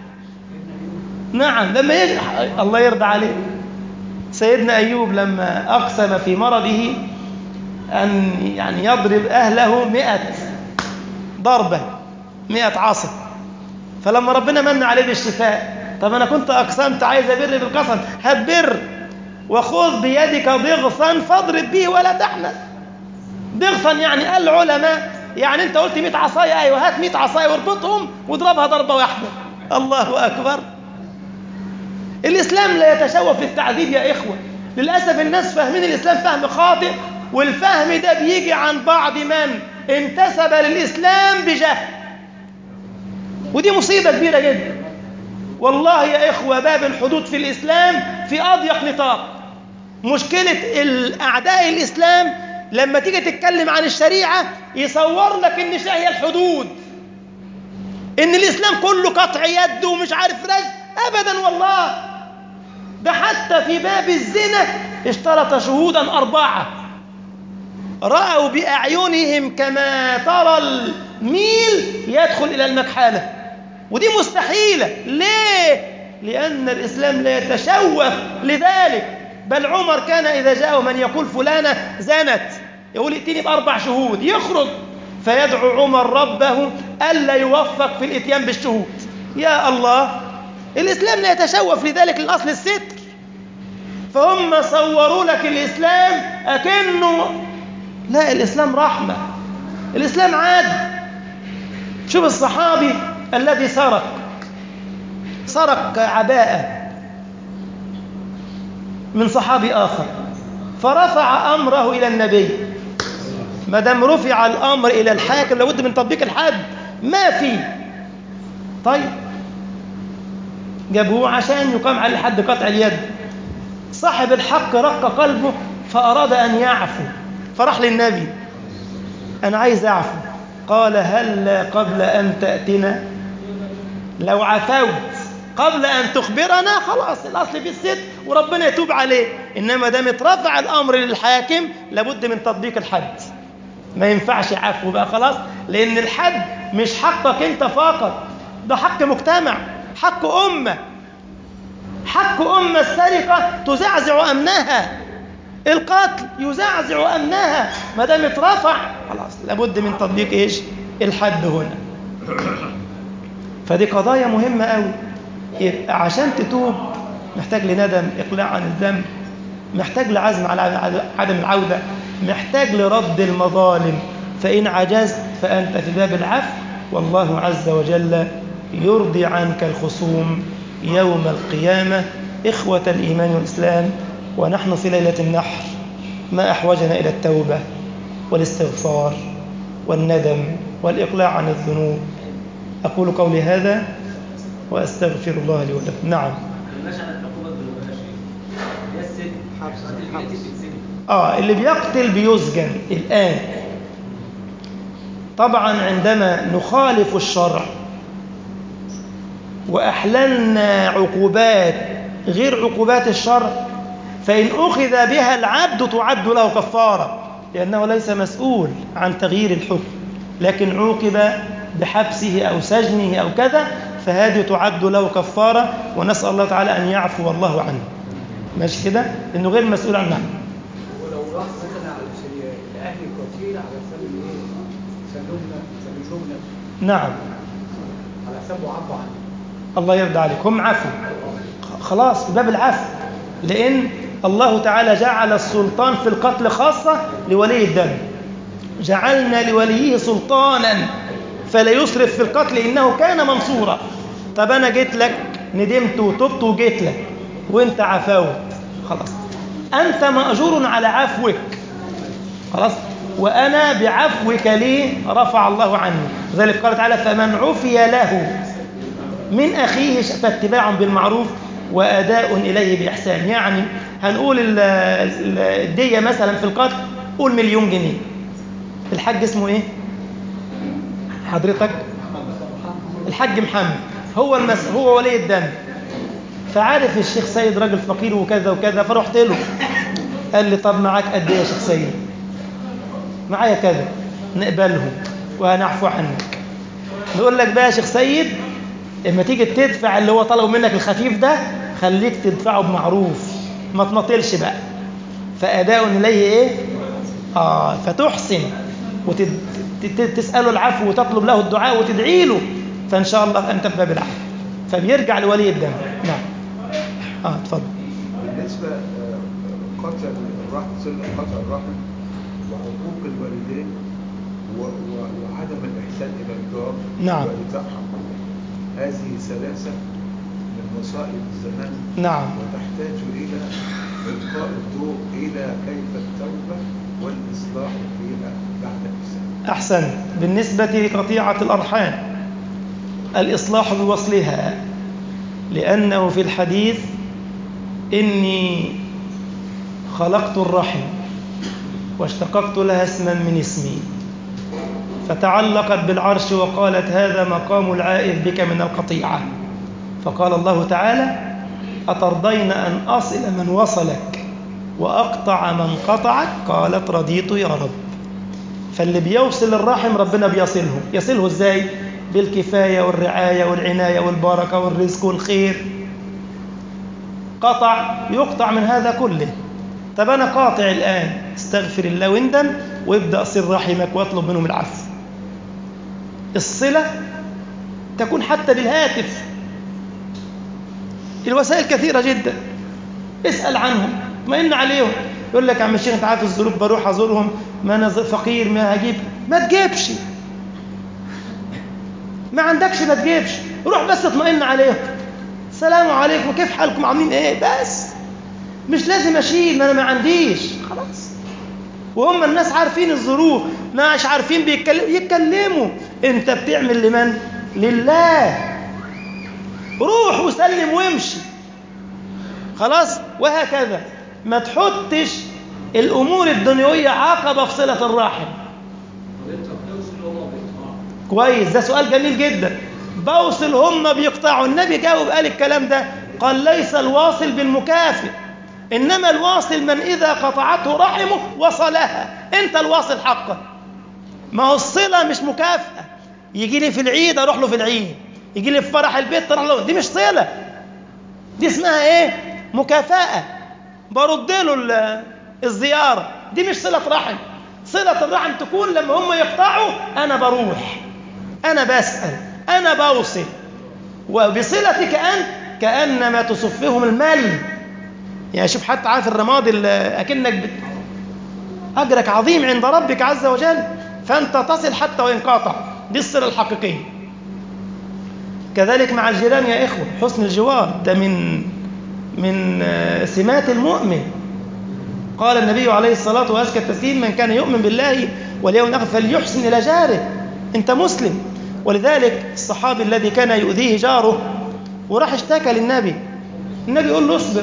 نعم لما يجي الله يرضى عليه سيدنا أيوب لما أقسم في مرضه أن يعني يضرب أهله مئة ضربة مئة عصا فلما ربنا من عليه بالشفاء طب أنا كنت أقسمت عايز أبر بالقسم هتبر وخذ بيدك ضغصا فاضرب به ولا تحنث ضغصا يعني العلماء يعني أنت قلت 100 عصاية أيوه هات 100 عصاية واربطهم واضربها ضربة واحدة الله أكبر الإسلام لا يتشوف للتعذيب يا إخوة للأسف الناس فاهمين الإسلام فهم خاطئ والفهم ده بيجي عن بعض من انتسب للإسلام بجهل ودي مصيبة كبيرة جدا والله يا إخوة باب الحدود في الإسلام في أضيق نطاق مشكلة الأعداء الإسلام لما تيجي تتكلم عن الشريعة يصور لك إن هي الحدود إن الإسلام كله قطع يد ومش عارف رجل أبدا والله ده حتى في باب الزنا اشترط شهودا أربعة رأوا بأعينهم كما ترى الميل يدخل إلى المكحلة ودي مستحيلة ليه؟ لأن الإسلام لا يتشوف لذلك بل عمر كان إذا جاءه من يقول فلانة زنت يقول ائتني بأربع شهود يخرج فيدعو عمر ربه ألا يوفق في الإتيان بالشهود يا الله الإسلام لا يتشوف لذلك الأصل الستر فهم صوروا لك الإسلام أكنه لا الإسلام رحمة الإسلام عادل شوف الصحابي الذي سرق سرق عباءة من صحابي آخر فرفع أمره إلى النبي ما دام رفع الأمر إلى الحاكم لابد من تطبيق الحد ما في طيب جابوه عشان يقام عليه حد قطع اليد صاحب الحق رق قلبه فأراد أن يعفو فراح للنبي أنا عايز أعفو قال هل قبل أن تأتنا لو عفوت قبل أن تخبرنا خلاص الأصل في الست وربنا يتوب عليه إنما دام اترفع الأمر للحاكم لابد من تطبيق الحد ما ينفعش عفو بقى خلاص لأن الحد مش حقك أنت فقط ده حق مجتمع حق أمة حق أمة السرقة تزعزع أمنها القتل يزعزع أمنها ما دام اترفع خلاص لابد من تطبيق إيش الحد هنا فدي قضايا مهمة قوي يبقى عشان تتوب محتاج لندم إقلاع عن الذنب محتاج لعزم على عدم العودة محتاج لرد المظالم فإن عجزت فأنت في باب العفو والله عز وجل يرضي عنك الخصوم يوم القيامة إخوة الإيمان والإسلام ونحن في ليلة النحر ما أحوجنا إلى التوبة والاستغفار والندم والإقلاع عن الذنوب أقول قولي هذا وأستغفر الله لي ولكم نعم ماشي على العقوبة الذنوبية يا شيخ هي السجن حبس القاتل حبس بيقتل بيتسجن آه اللي بيقتل بيسجن الآن طبعا عندما نخالف الشرع وأحللنا عقوبات غير عقوبات الشرع فإن أخذ بها العبد تعد له كفارة لأنه ليس مسؤول عن تغيير الحكم لكن عوقب بحبسه أو سجنه أو كذا فهذه تعد له كفارة ونسأل الله تعالى أن يعفو الله عنه ماشي كده لأنه غير مسؤول عنه ولو راح مثلا على سبيل الاهل القتيل على حساب الايه؟ سلمنا سلمهم نعم على حساب وعفوا عنه الله يرضى عليك هم عفو خلاص في باب العفو لأن الله تعالى جعل السلطان في القتل خاصة لولي الدم جعلنا لوليه سلطانا فلا يسرف في القتل إنه كان منصورا طب أنا جيت لك ندمت وتبت وجيت لك وانت عفوت خلاص أنت مأجور على عفوك خلاص وأنا بعفوك لي رفع الله عني ذلك قال تعالى فمن عفي له من أخيه فاتباع بالمعروف وأداء إليه بإحسان يعني هنقول ال- ال- الدية مثلا في القتل قول مليون جنيه الحاج اسمه ايه حضرتك الحاج محمد هو المس... هو ولي الدم فعارف الشيخ سيد راجل فقير وكذا وكذا فرحت له قال لي طب معاك قد ايه يا شيخ سيد معايا كذا نقبله وهنعفو عنك نقول لك بقى يا شيخ سيد اما تيجي تدفع اللي هو طلبه منك الخفيف ده خليك تدفعه بمعروف ما تمطلش بقى فأداء إليه إيه؟ آه فتحسن وتسأله العفو وتطلب له الدعاء وتدعي له فإن شاء الله أنت في باب العفو فبيرجع لولي الدم نعم آه اتفضل بالنسبة آه، قطع الرحم صلة قطع الرحم وعقوق الوالدين و- و- وعدم الإحسان إلى الجار نعم. وإيذائهم هذه ثلاثة من مصائب الزمان نعم وتحتاج إلى إلقاء الضوء إلى كيف التوبة والإصلاح فيها بعد الإسلام أحسن بالنسبة لقطيعة الأرحام الإصلاح بوصلها لأنه في الحديث إني خلقت الرحم واشتققت لها اسما من اسمي فتعلقت بالعرش وقالت هذا مقام العائذ بك من القطيعة فقال الله تعالى أترضين أن أصل من وصلك وأقطع من قطعك قالت رضيت يا رب فاللي بيوصل الرحم ربنا بيصله يصله ازاي بالكفاية والرعاية والعناية والبركة والرزق والخير قطع يقطع من هذا كله طب أنا قاطع الآن استغفر الله واندم وابدأ صل رحمك واطلب منهم العفو الصلة تكون حتى بالهاتف الوسائل كثيرة جدا اسأل عنهم اطمئن عليهم يقول لك يا عم الشيخ انت عارف الظروف بروح ازورهم ما انا فقير ما هجيب ما تجيبش ما عندكش ما تجيبش روح بس اطمئن عليهم السلام عليكم كيف حالكم عاملين ايه بس مش لازم اشيل ما انا ما عنديش خلاص وهم الناس عارفين الظروف مش عارفين بيتكلموا يتكلموا انت بتعمل لمن لله روح وسلم وامشي خلاص وهكذا ما تحطش الامور الدنيويه عقبه في صله الرحم كويس ده سؤال جميل جدا بوصل هم بيقطعوا النبي جاوب قال الكلام ده قال ليس الواصل بالمكافئ انما الواصل من اذا قطعته رحمه وصلها انت الواصل حقا ما هو الصله مش مكافاه يجي لي في العيد اروح له في العيد يجي لي في فرح البيت اروح له دي مش صله دي اسمها ايه مكافاه برد له ال- الزياره دي مش صله رحم صله الرحم تكون لما هم يقطعوا انا بروح انا بسال انا بوصل وبصلتك انت كانما تصفهم المل يعني شوف حتى عارف الرماد اللي اكنك بت... اجرك عظيم عند ربك عز وجل فانت تصل حتى وان قاطع دي الصله الحقيقيه كذلك مع الجيران يا إخوة حسن الجوار ده من من آه، سمات المؤمن قال النبي عليه الصلاة وأزكى التسليم من كان يؤمن بالله واليوم الآخر فليحسن إلى جاره أنت مسلم ولذلك الصحابي الذي كان يؤذيه جاره وراح اشتكى للنبي النبي يقول له اصبر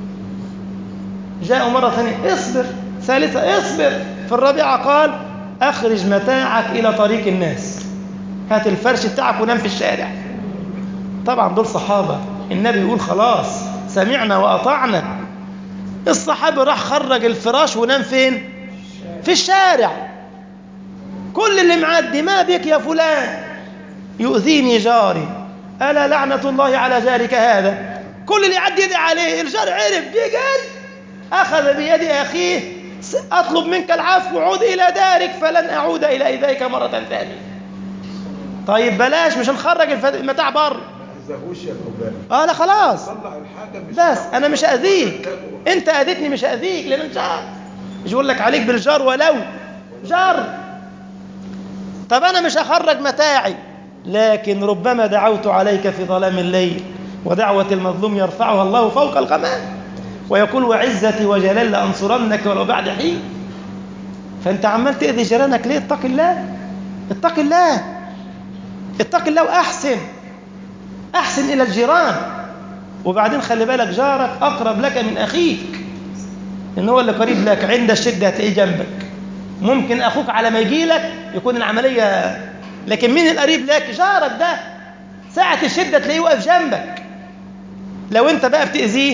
جاء مرة ثانية اصبر ثالثة اصبر في الرابعة قال أخرج متاعك إلى طريق الناس هات الفرش بتاعك ونام في الشارع طبعا دول صحابة النبي يقول خلاص سمعنا وأطعنا الصحابي راح خرج الفراش ونام فين في الشارع كل اللي معدي ما بك يا فلان يؤذيني جاري ألا لعنة الله على جارك هذا كل اللي يعدي يدعي عليه الجار عرف بيجد أخذ بيد أخيه أطلب منك العفو عود إلى دارك فلن أعود إلى إيذائك مرة ثانية طيب بلاش مش هنخرج الف- المتاع بره ما أذاهوش يا مولانا اه لا خلاص طلع الحاجة مش بس انا مش هاذيك انت اذيتني مش هاذيك لان انت جار مش بقول لك عليك بالجار ولو جار طب انا مش هخرج متاعي لكن ربما دعوت عليك في ظلام الليل ودعوة المظلوم يرفعها الله فوق الغمام ويقول وعزتي وجلال لأنصرنك ولو بعد حين فأنت عمال تأذي جيرانك ليه اتق الله اتق الله اتق الله وأحسن أحسن إلى الجيران وبعدين خلي بالك جارك أقرب لك من أخيك إن هو اللي قريب لك عند الشدة هتلاقيه جنبك ممكن اخوك على ما يجي لك يكون العمليه لكن مين القريب لك جارك ده ساعه الشده تلاقيه واقف جنبك لو انت بقى بتاذيه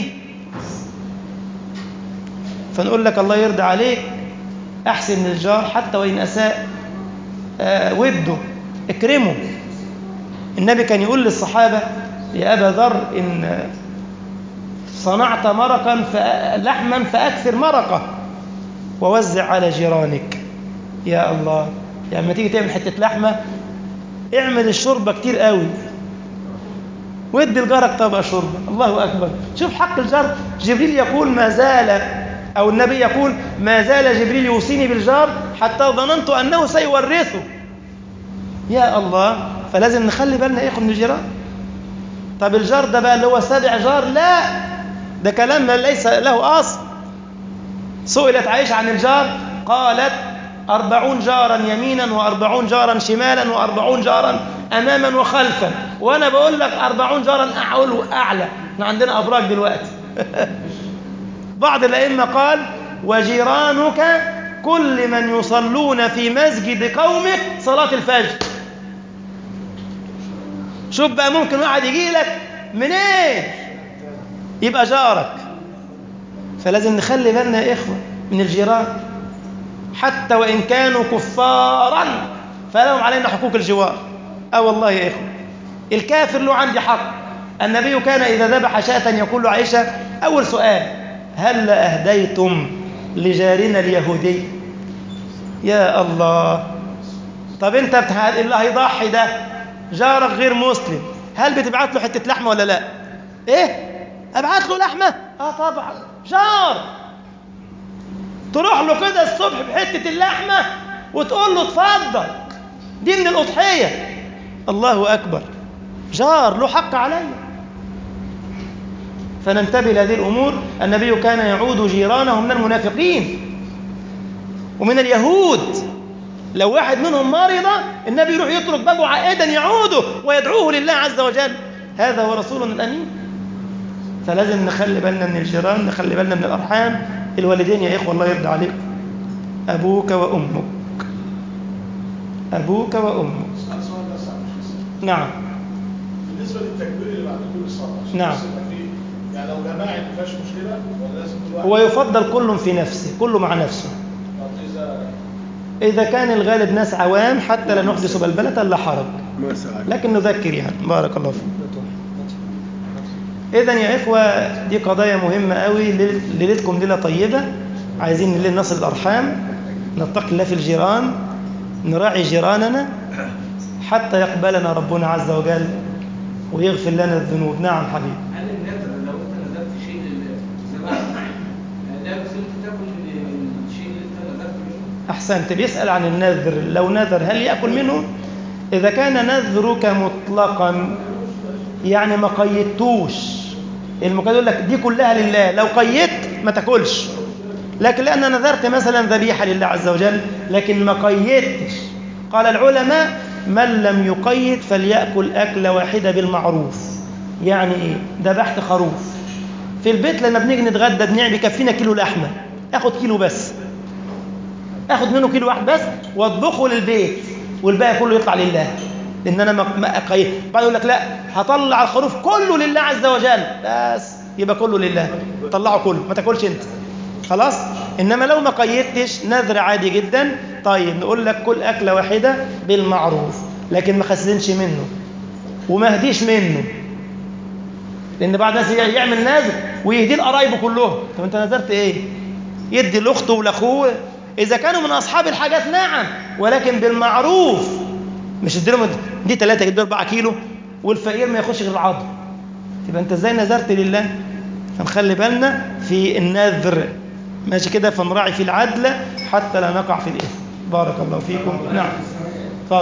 فنقول لك الله يرضى عليك احسن للجار حتى وان اساء آه وده اكرمه النبي كان يقول للصحابه يا ابا ذر ان صنعت مرقا لحما فاكثر مرقه ووزع على جيرانك يا الله يعني لما تيجي تعمل حته لحمه اعمل الشوربه كتير قوي وادي لجارك طبق شوربه الله اكبر شوف حق الجار جبريل يقول ما زال او النبي يقول ما زال جبريل يوصيني بالجار حتى ظننت انه سيورثه يا الله فلازم نخلي بالنا ايه من الجيران طب الجار ده بقى اللي هو سابع جار لا ده كلام ليس له اصل سئلت عائشة عن الجار قالت أربعون جارا يمينا وأربعون جارا شمالا وأربعون جارا أماما وخلفا وأنا بقول لك أربعون جارا أعلى وأعلى احنا عندنا أبراج دلوقتي بعض الأئمة قال وجيرانك كل من يصلون في مسجد قومك صلاة الفجر شوف بقى ممكن واحد يجي لك منين يبقى جارك فلازم نخلي بالنا يا إخوة من الجيران حتى وإن كانوا كفارا فلهم علينا حقوق الجوار أه والله يا إخوة الكافر له عندي حق النبي كان إذا ذبح شاة يقول له عائشة أول سؤال هل أهديتم لجارنا اليهودي يا الله طب أنت بتها... اللي هيضحي ده جارك غير مسلم هل بتبعت له حتة لحمة ولا لا إيه أبعت له لحمة آه طبعا جار تروح له كده الصبح بحتة اللحمة وتقول له اتفضل دي من الأضحية الله أكبر جار له حق علي فننتبه لهذه الأمور النبي كان يعود جيرانه من المنافقين ومن اليهود لو واحد منهم مرض النبي يروح يترك بابه عائدا يعوده ويدعوه لله عز وجل هذا هو رسولنا الأمين فلازم نخلي بالنا من الجيران نخلي بالنا من الأرحام الوالدين يا إخوة الله يرضى عليكم أبوك وأمك أبوك وأمك اسال سؤال بس عشان نعم بالنسبه للتكبير اللي بعد كل صلاه عشان نعم. بس يبقى فيه- يعني لو جماعي ما فيهاش مشكله ولا لازم كل واحد هو يفضل كل في نفسه كل مع نفسه طب اذا إذا كان الغالب ناس عوام حتى لا نحدث بلبلة لا حرج ما سأل لكن نذكر يعني بارك الله فيك إذا يا إخوة دي قضايا مهمة قوي ليل- ليلتكم ليلة طيبة عايزين نليل نصل الأرحام نتقي الله في الجيران نراعي جيراننا حتى يقبلنا ربنا عز وجل ويغفر لنا الذنوب نعم حبيبي هل النذر لو انت نذرت شيء للزمان لا يلزم تاكل من الشيء اللي انت نذرت منه؟ أحسنت بيسأل عن النذر لو نذر هل يأكل منه إذا كان نذرك مطلقا يعني ما قيدتوش المقيد يقول لك دي كلها لله لو قيدت ما تاكلش لكن لأن نذرت مثلا ذبيحة لله عز وجل لكن ما قيدتش قال العلماء من لم يقيد فليأكل أكلة واحدة بالمعروف يعني إيه ذبحت خروف في البيت لما بنيجي نتغدى بنعمل بيكفينا كيلو لحمة اخد كيلو بس اخد منه كيلو واحد بس واطبخه للبيت والباقي كله يطلع لله لان انا ما ما اقيد بعد يقول لك لا هطلع الخروف كله لله عز وجل بس يبقى كله لله طلعه كله ما تاكلش انت خلاص انما لو ما قيدتش نذر عادي جدا طيب نقول لك كل اكله واحده بالمعروف لكن ما خسنش منه وما اهديش منه لان بعض الناس يعمل نذر ويهديه لقرايبه كلهم طب انت نذرت ايه يدي لاخته ولاخوه اذا كانوا من اصحاب الحاجات نعم ولكن بالمعروف مش اديلهم دي ثلاثه يدوا 4 كيلو والفقير ما ياخدش غير العظم يبقى انت ازاي نذرت لله فنخلي بالنا في النذر ماشي كده فنراعي في العدل حتى لا نقع في الاثم بارك الله فيكم نعم اتفضل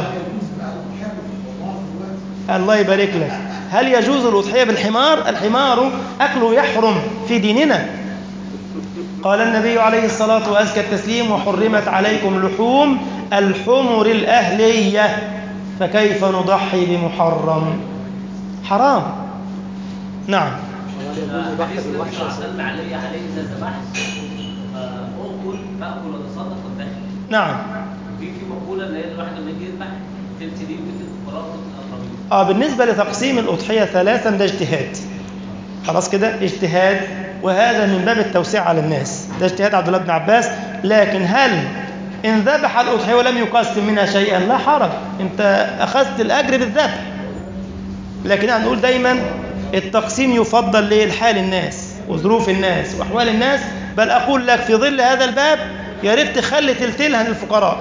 الله يبارك لك هل يجوز الأضحية بالحمار الحمار أكله يحرم في ديننا قال النبي عليه الصلاة وأزكى التسليم وحرمت عليكم لحوم الحمر الأهلية فكيف نضحي بمحرم حرام نعم حديث النبي صلى الله عليه وسلم علي عليه اذا ذبحت فاكل فاكل وتصدق والدخل نعم في في مقوله اللي هي الواحد لما يجي يذبح تلت دي وتلت الفقراء وتلت الاقربين اه بالنسبة لتقسيم الأضحية ثلاثا ده اجتهاد خلاص كده اجتهاد وهذا من باب التوسيع على الناس ده اجتهاد عبد الله بن عباس لكن هل إن ذبح الأضحية ولم يقسم منها شيئا لا حرج أنت أخذت الأجر بالذبح لكن احنا نقول دايما التقسيم يفضل ليه لحال الناس وظروف الناس وأحوال الناس بل أقول لك في ظل هذا الباب يا ريت تخلي تلتيلها للفقراء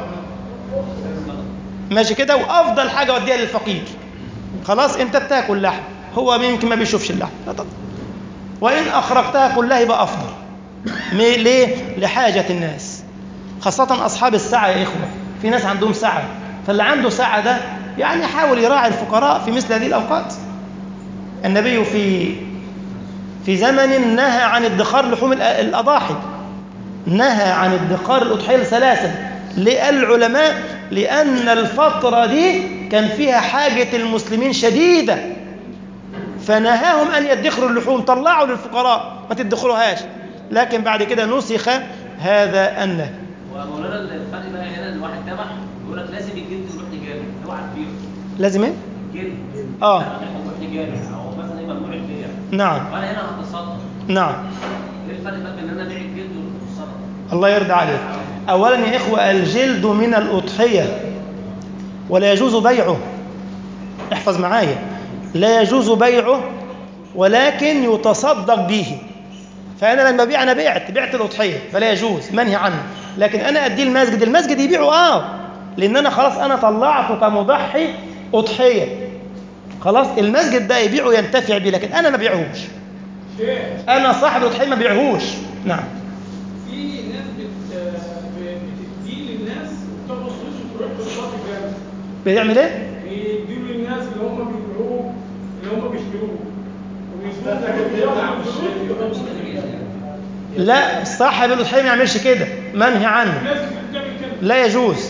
ماشي كده وأفضل حاجة وديها للفقير خلاص انت بتاكل لحم هو يمكن ما بيشوفش اللحم لا تضر. وان اخرجتها كلها يبقى افضل مي- ليه لحاجه الناس خاصه اصحاب السعه يا اخوه في ناس عندهم سعه فاللي عنده سعه ده يعني يحاول يراعي الفقراء في مثل هذه الاوقات النبي في في زمن نهى عن ادخار لحوم الأ- الاضاحي نهى عن ادخار الاضحيه لثلاثه للعلماء لان الفتره دي كان فيها حاجه المسلمين شديده فنهاهم ان يدخروا اللحوم طلعوا للفقراء ما تدخروهاش لكن بعد كده نسخ هذا النهي ومولانا الفرق بقى هنا ان واحد ذبح يقول لك لازم الجلد يروح لجامع اوعى تبيعه لازم ايه الجلد آه. يروح لجامع او مثلا يبقى ممنوع البيع نعم وانا هنا هتصدق نعم ايه الفرق بقى بين ان انا ابيع الجلد والصدقه الله يرضى عليك اولا يا اخوه الجلد من الاضحيه ولا يجوز بيعه احفظ معايا لا يجوز بيعه ولكن يتصدق به فانا لما ابيع انا بعت بعت الاضحيه فلا يجوز منهي عنه لكن انا اديه المسجد المسجد يبيعه اه لان انا خلاص انا طلعته كمضحي اضحيه خلاص المسجد ده يبيعه ينتفع بيه لكن انا ما بيعهوش انا صاحب الاضحيه ما بيعهوش نعم في ناس بت... بتدي للناس وبتاخد فلوس وتروح تصرف الجامع بيعمل ايه بيديله للناس اللي هم بيبيعوه اللي هم بيشتروه ويسيبوه لكن بياخد الفلوس لا صاحب الاضحيه ما يعملش كده منهي عنه الناس بتعمل كده لا يجوز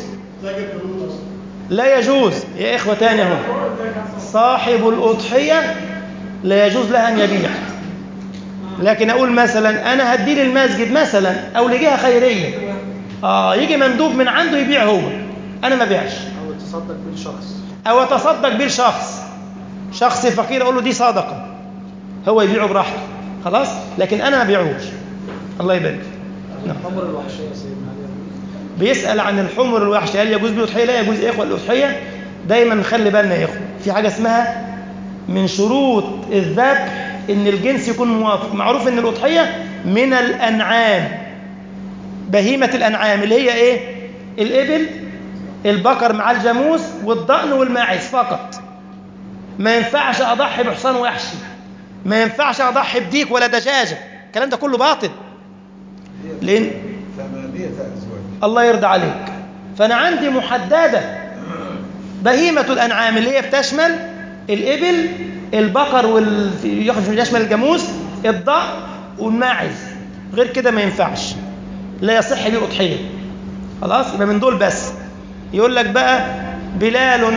لا يجوز يا إخوة تاني اهو صاحب الأضحية لا يجوز لها أن يبيع لكن أقول مثلا أنا هدي للمسجد مثلا أو لجهة خيرية آه يجي مندوب من عنده يبيع هو أنا ما بيعش او تصدق بالشخص أو أتصدق بيه لشخص شخص فقير أقول له دي صدقة هو يبيعه براحته خلاص لكن أنا ما بيعوش الله يبارك نعم الخمر الوحشيه يا سيدنا علي بيسأل عن الحمر الوحش هل يجوز بالأضحية لا يجوز يا إخوة الأضحية دايما نخلي بالنا يا إخوة في حاجة اسمها من شروط الذبح إن الجنس يكون موافق معروف إن الأضحية من الأنعام بهيمة الأنعام اللي هي إيه الإبل البقر مع الجاموس والضأن والماعز فقط ما ينفعش أضحي بحصان وحشي ما ينفعش أضحي بديك ولا دجاجة الكلام ده كله باطل لأن ثمانية أزواج الله يرضى عليك فأنا عندي محددة بهيمة الأنعام اللي هي بتشمل الإبل البقر وال... يشمل الجاموس الضأن والماعز غير كده ما ينفعش لا يصح بيه أضحية خلاص يبقى من دول بس يقول لك بقى بلال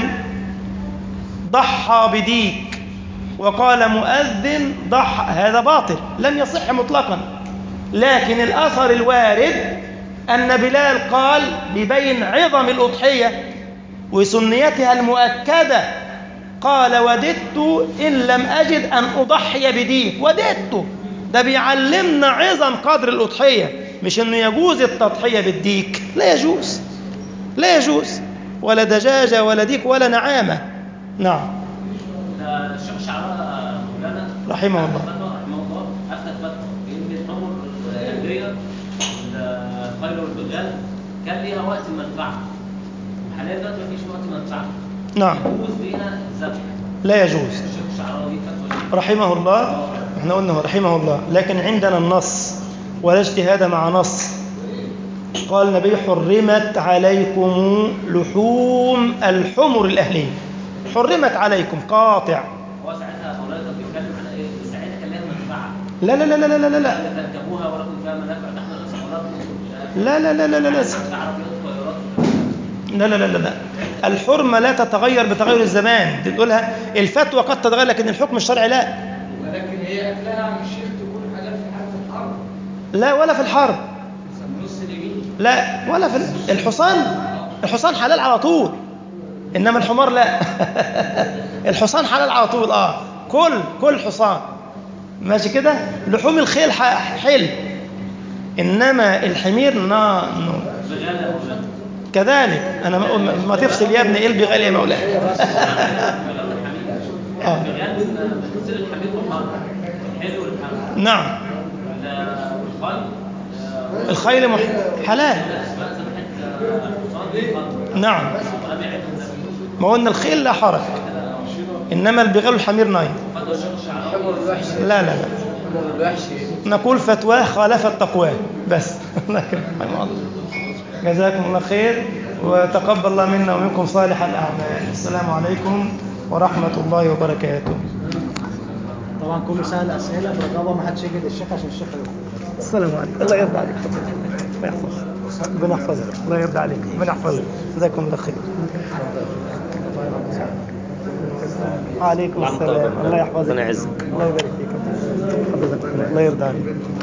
ضحى بديك وقال مؤذن ضحى هذا باطل لم يصح مطلقا لكن الأثر الوارد أن بلال قال ببين عظم الأضحية وسنيتها المؤكدة قال وددت إن لم أجد أن أضحي بديك وددت ده بيعلمنا عظم قدر الأضحية مش أنه يجوز التضحية بالديك لا يجوز لا يجوز ولا دجاجة ولا ديك ولا نعامة نعم ده الشيخ شعراء مولانا رحمه الله. فتوى رحمه الله افتى فتوى بان الحمر الانديه الخيل والبغال كان ليها وقت المنفعه وحاليا دلوقتي مفيش وقت منفعه نعم يجوز ليها الذبح لا يجوز الشيخ شعراء دي فتوى رحمه الله احنا قلنا هو رحمه الله لكن عندنا النص ولا اجتهاد مع نص قال النبي حرمت عليكم لحوم الحمر الأهلية حرمت عليكم قاطع هو ساعتها مولانا كان بيتكلم عن ايه؟ ساعتها كان ليها منفعه لا لا لا لا لا لا لا لا تركبوها ولكم فيها منافع تحمل رزق ولكم لا لا لا لا لا لا عربيات طيارات لا لا لا لا لا الحرمة لا تتغير بتغير الزمان دي تقولها الفتوى قد تتغير لكن الحكم الشرعي لا ولكن هي اكلها عم الشيخ تكون حاجات في حاله الحرب لا ولا في الحرب نص اليمين لا ولا في الحصان الحصان حلال على طول انما الحمار لا الحصان حلال على طول اه كل كل حصان ماشي كده لحوم الخيل ح- حل انما الحمير نا نو. بغالي يا مولانا كذلك انا ما, ما- ما تفصل يا ابني ايه البغال يا مولاي بغالي الحميد آه. بغالي بتصير الحميد والحمر حلو الحمر نعم والخيل آه، الخيل مح... حلال اسماء سمحت حصان الخمر نعم ولم يعد النبي ما قلنا الخيل لا حرج انما البغال والحمير نايم فتوى الشيخ الشعراوي حمر الوحش لا لا لا حمر الوحش نقول فتواه خالفت تقواه بس الله يكرمك. جزاكم الله خير وتقبل الله منا ومنكم صالح الأعمال السلام عليكم ورحمة الله وبركاته طبعا كله سهل اسئله برجابه ما حدش يجي للشيخ عشان الشيخ يقول السلام عليكم الله يرضى عليك الله يحفظك ربنا يحفظك الله يرضى عليك ربنا يحفظك جزاكم الله خير وعليكم السلام الله يحفظك ربنا يعزك. الله يبارك فيك حضرتك الله يرضى عليك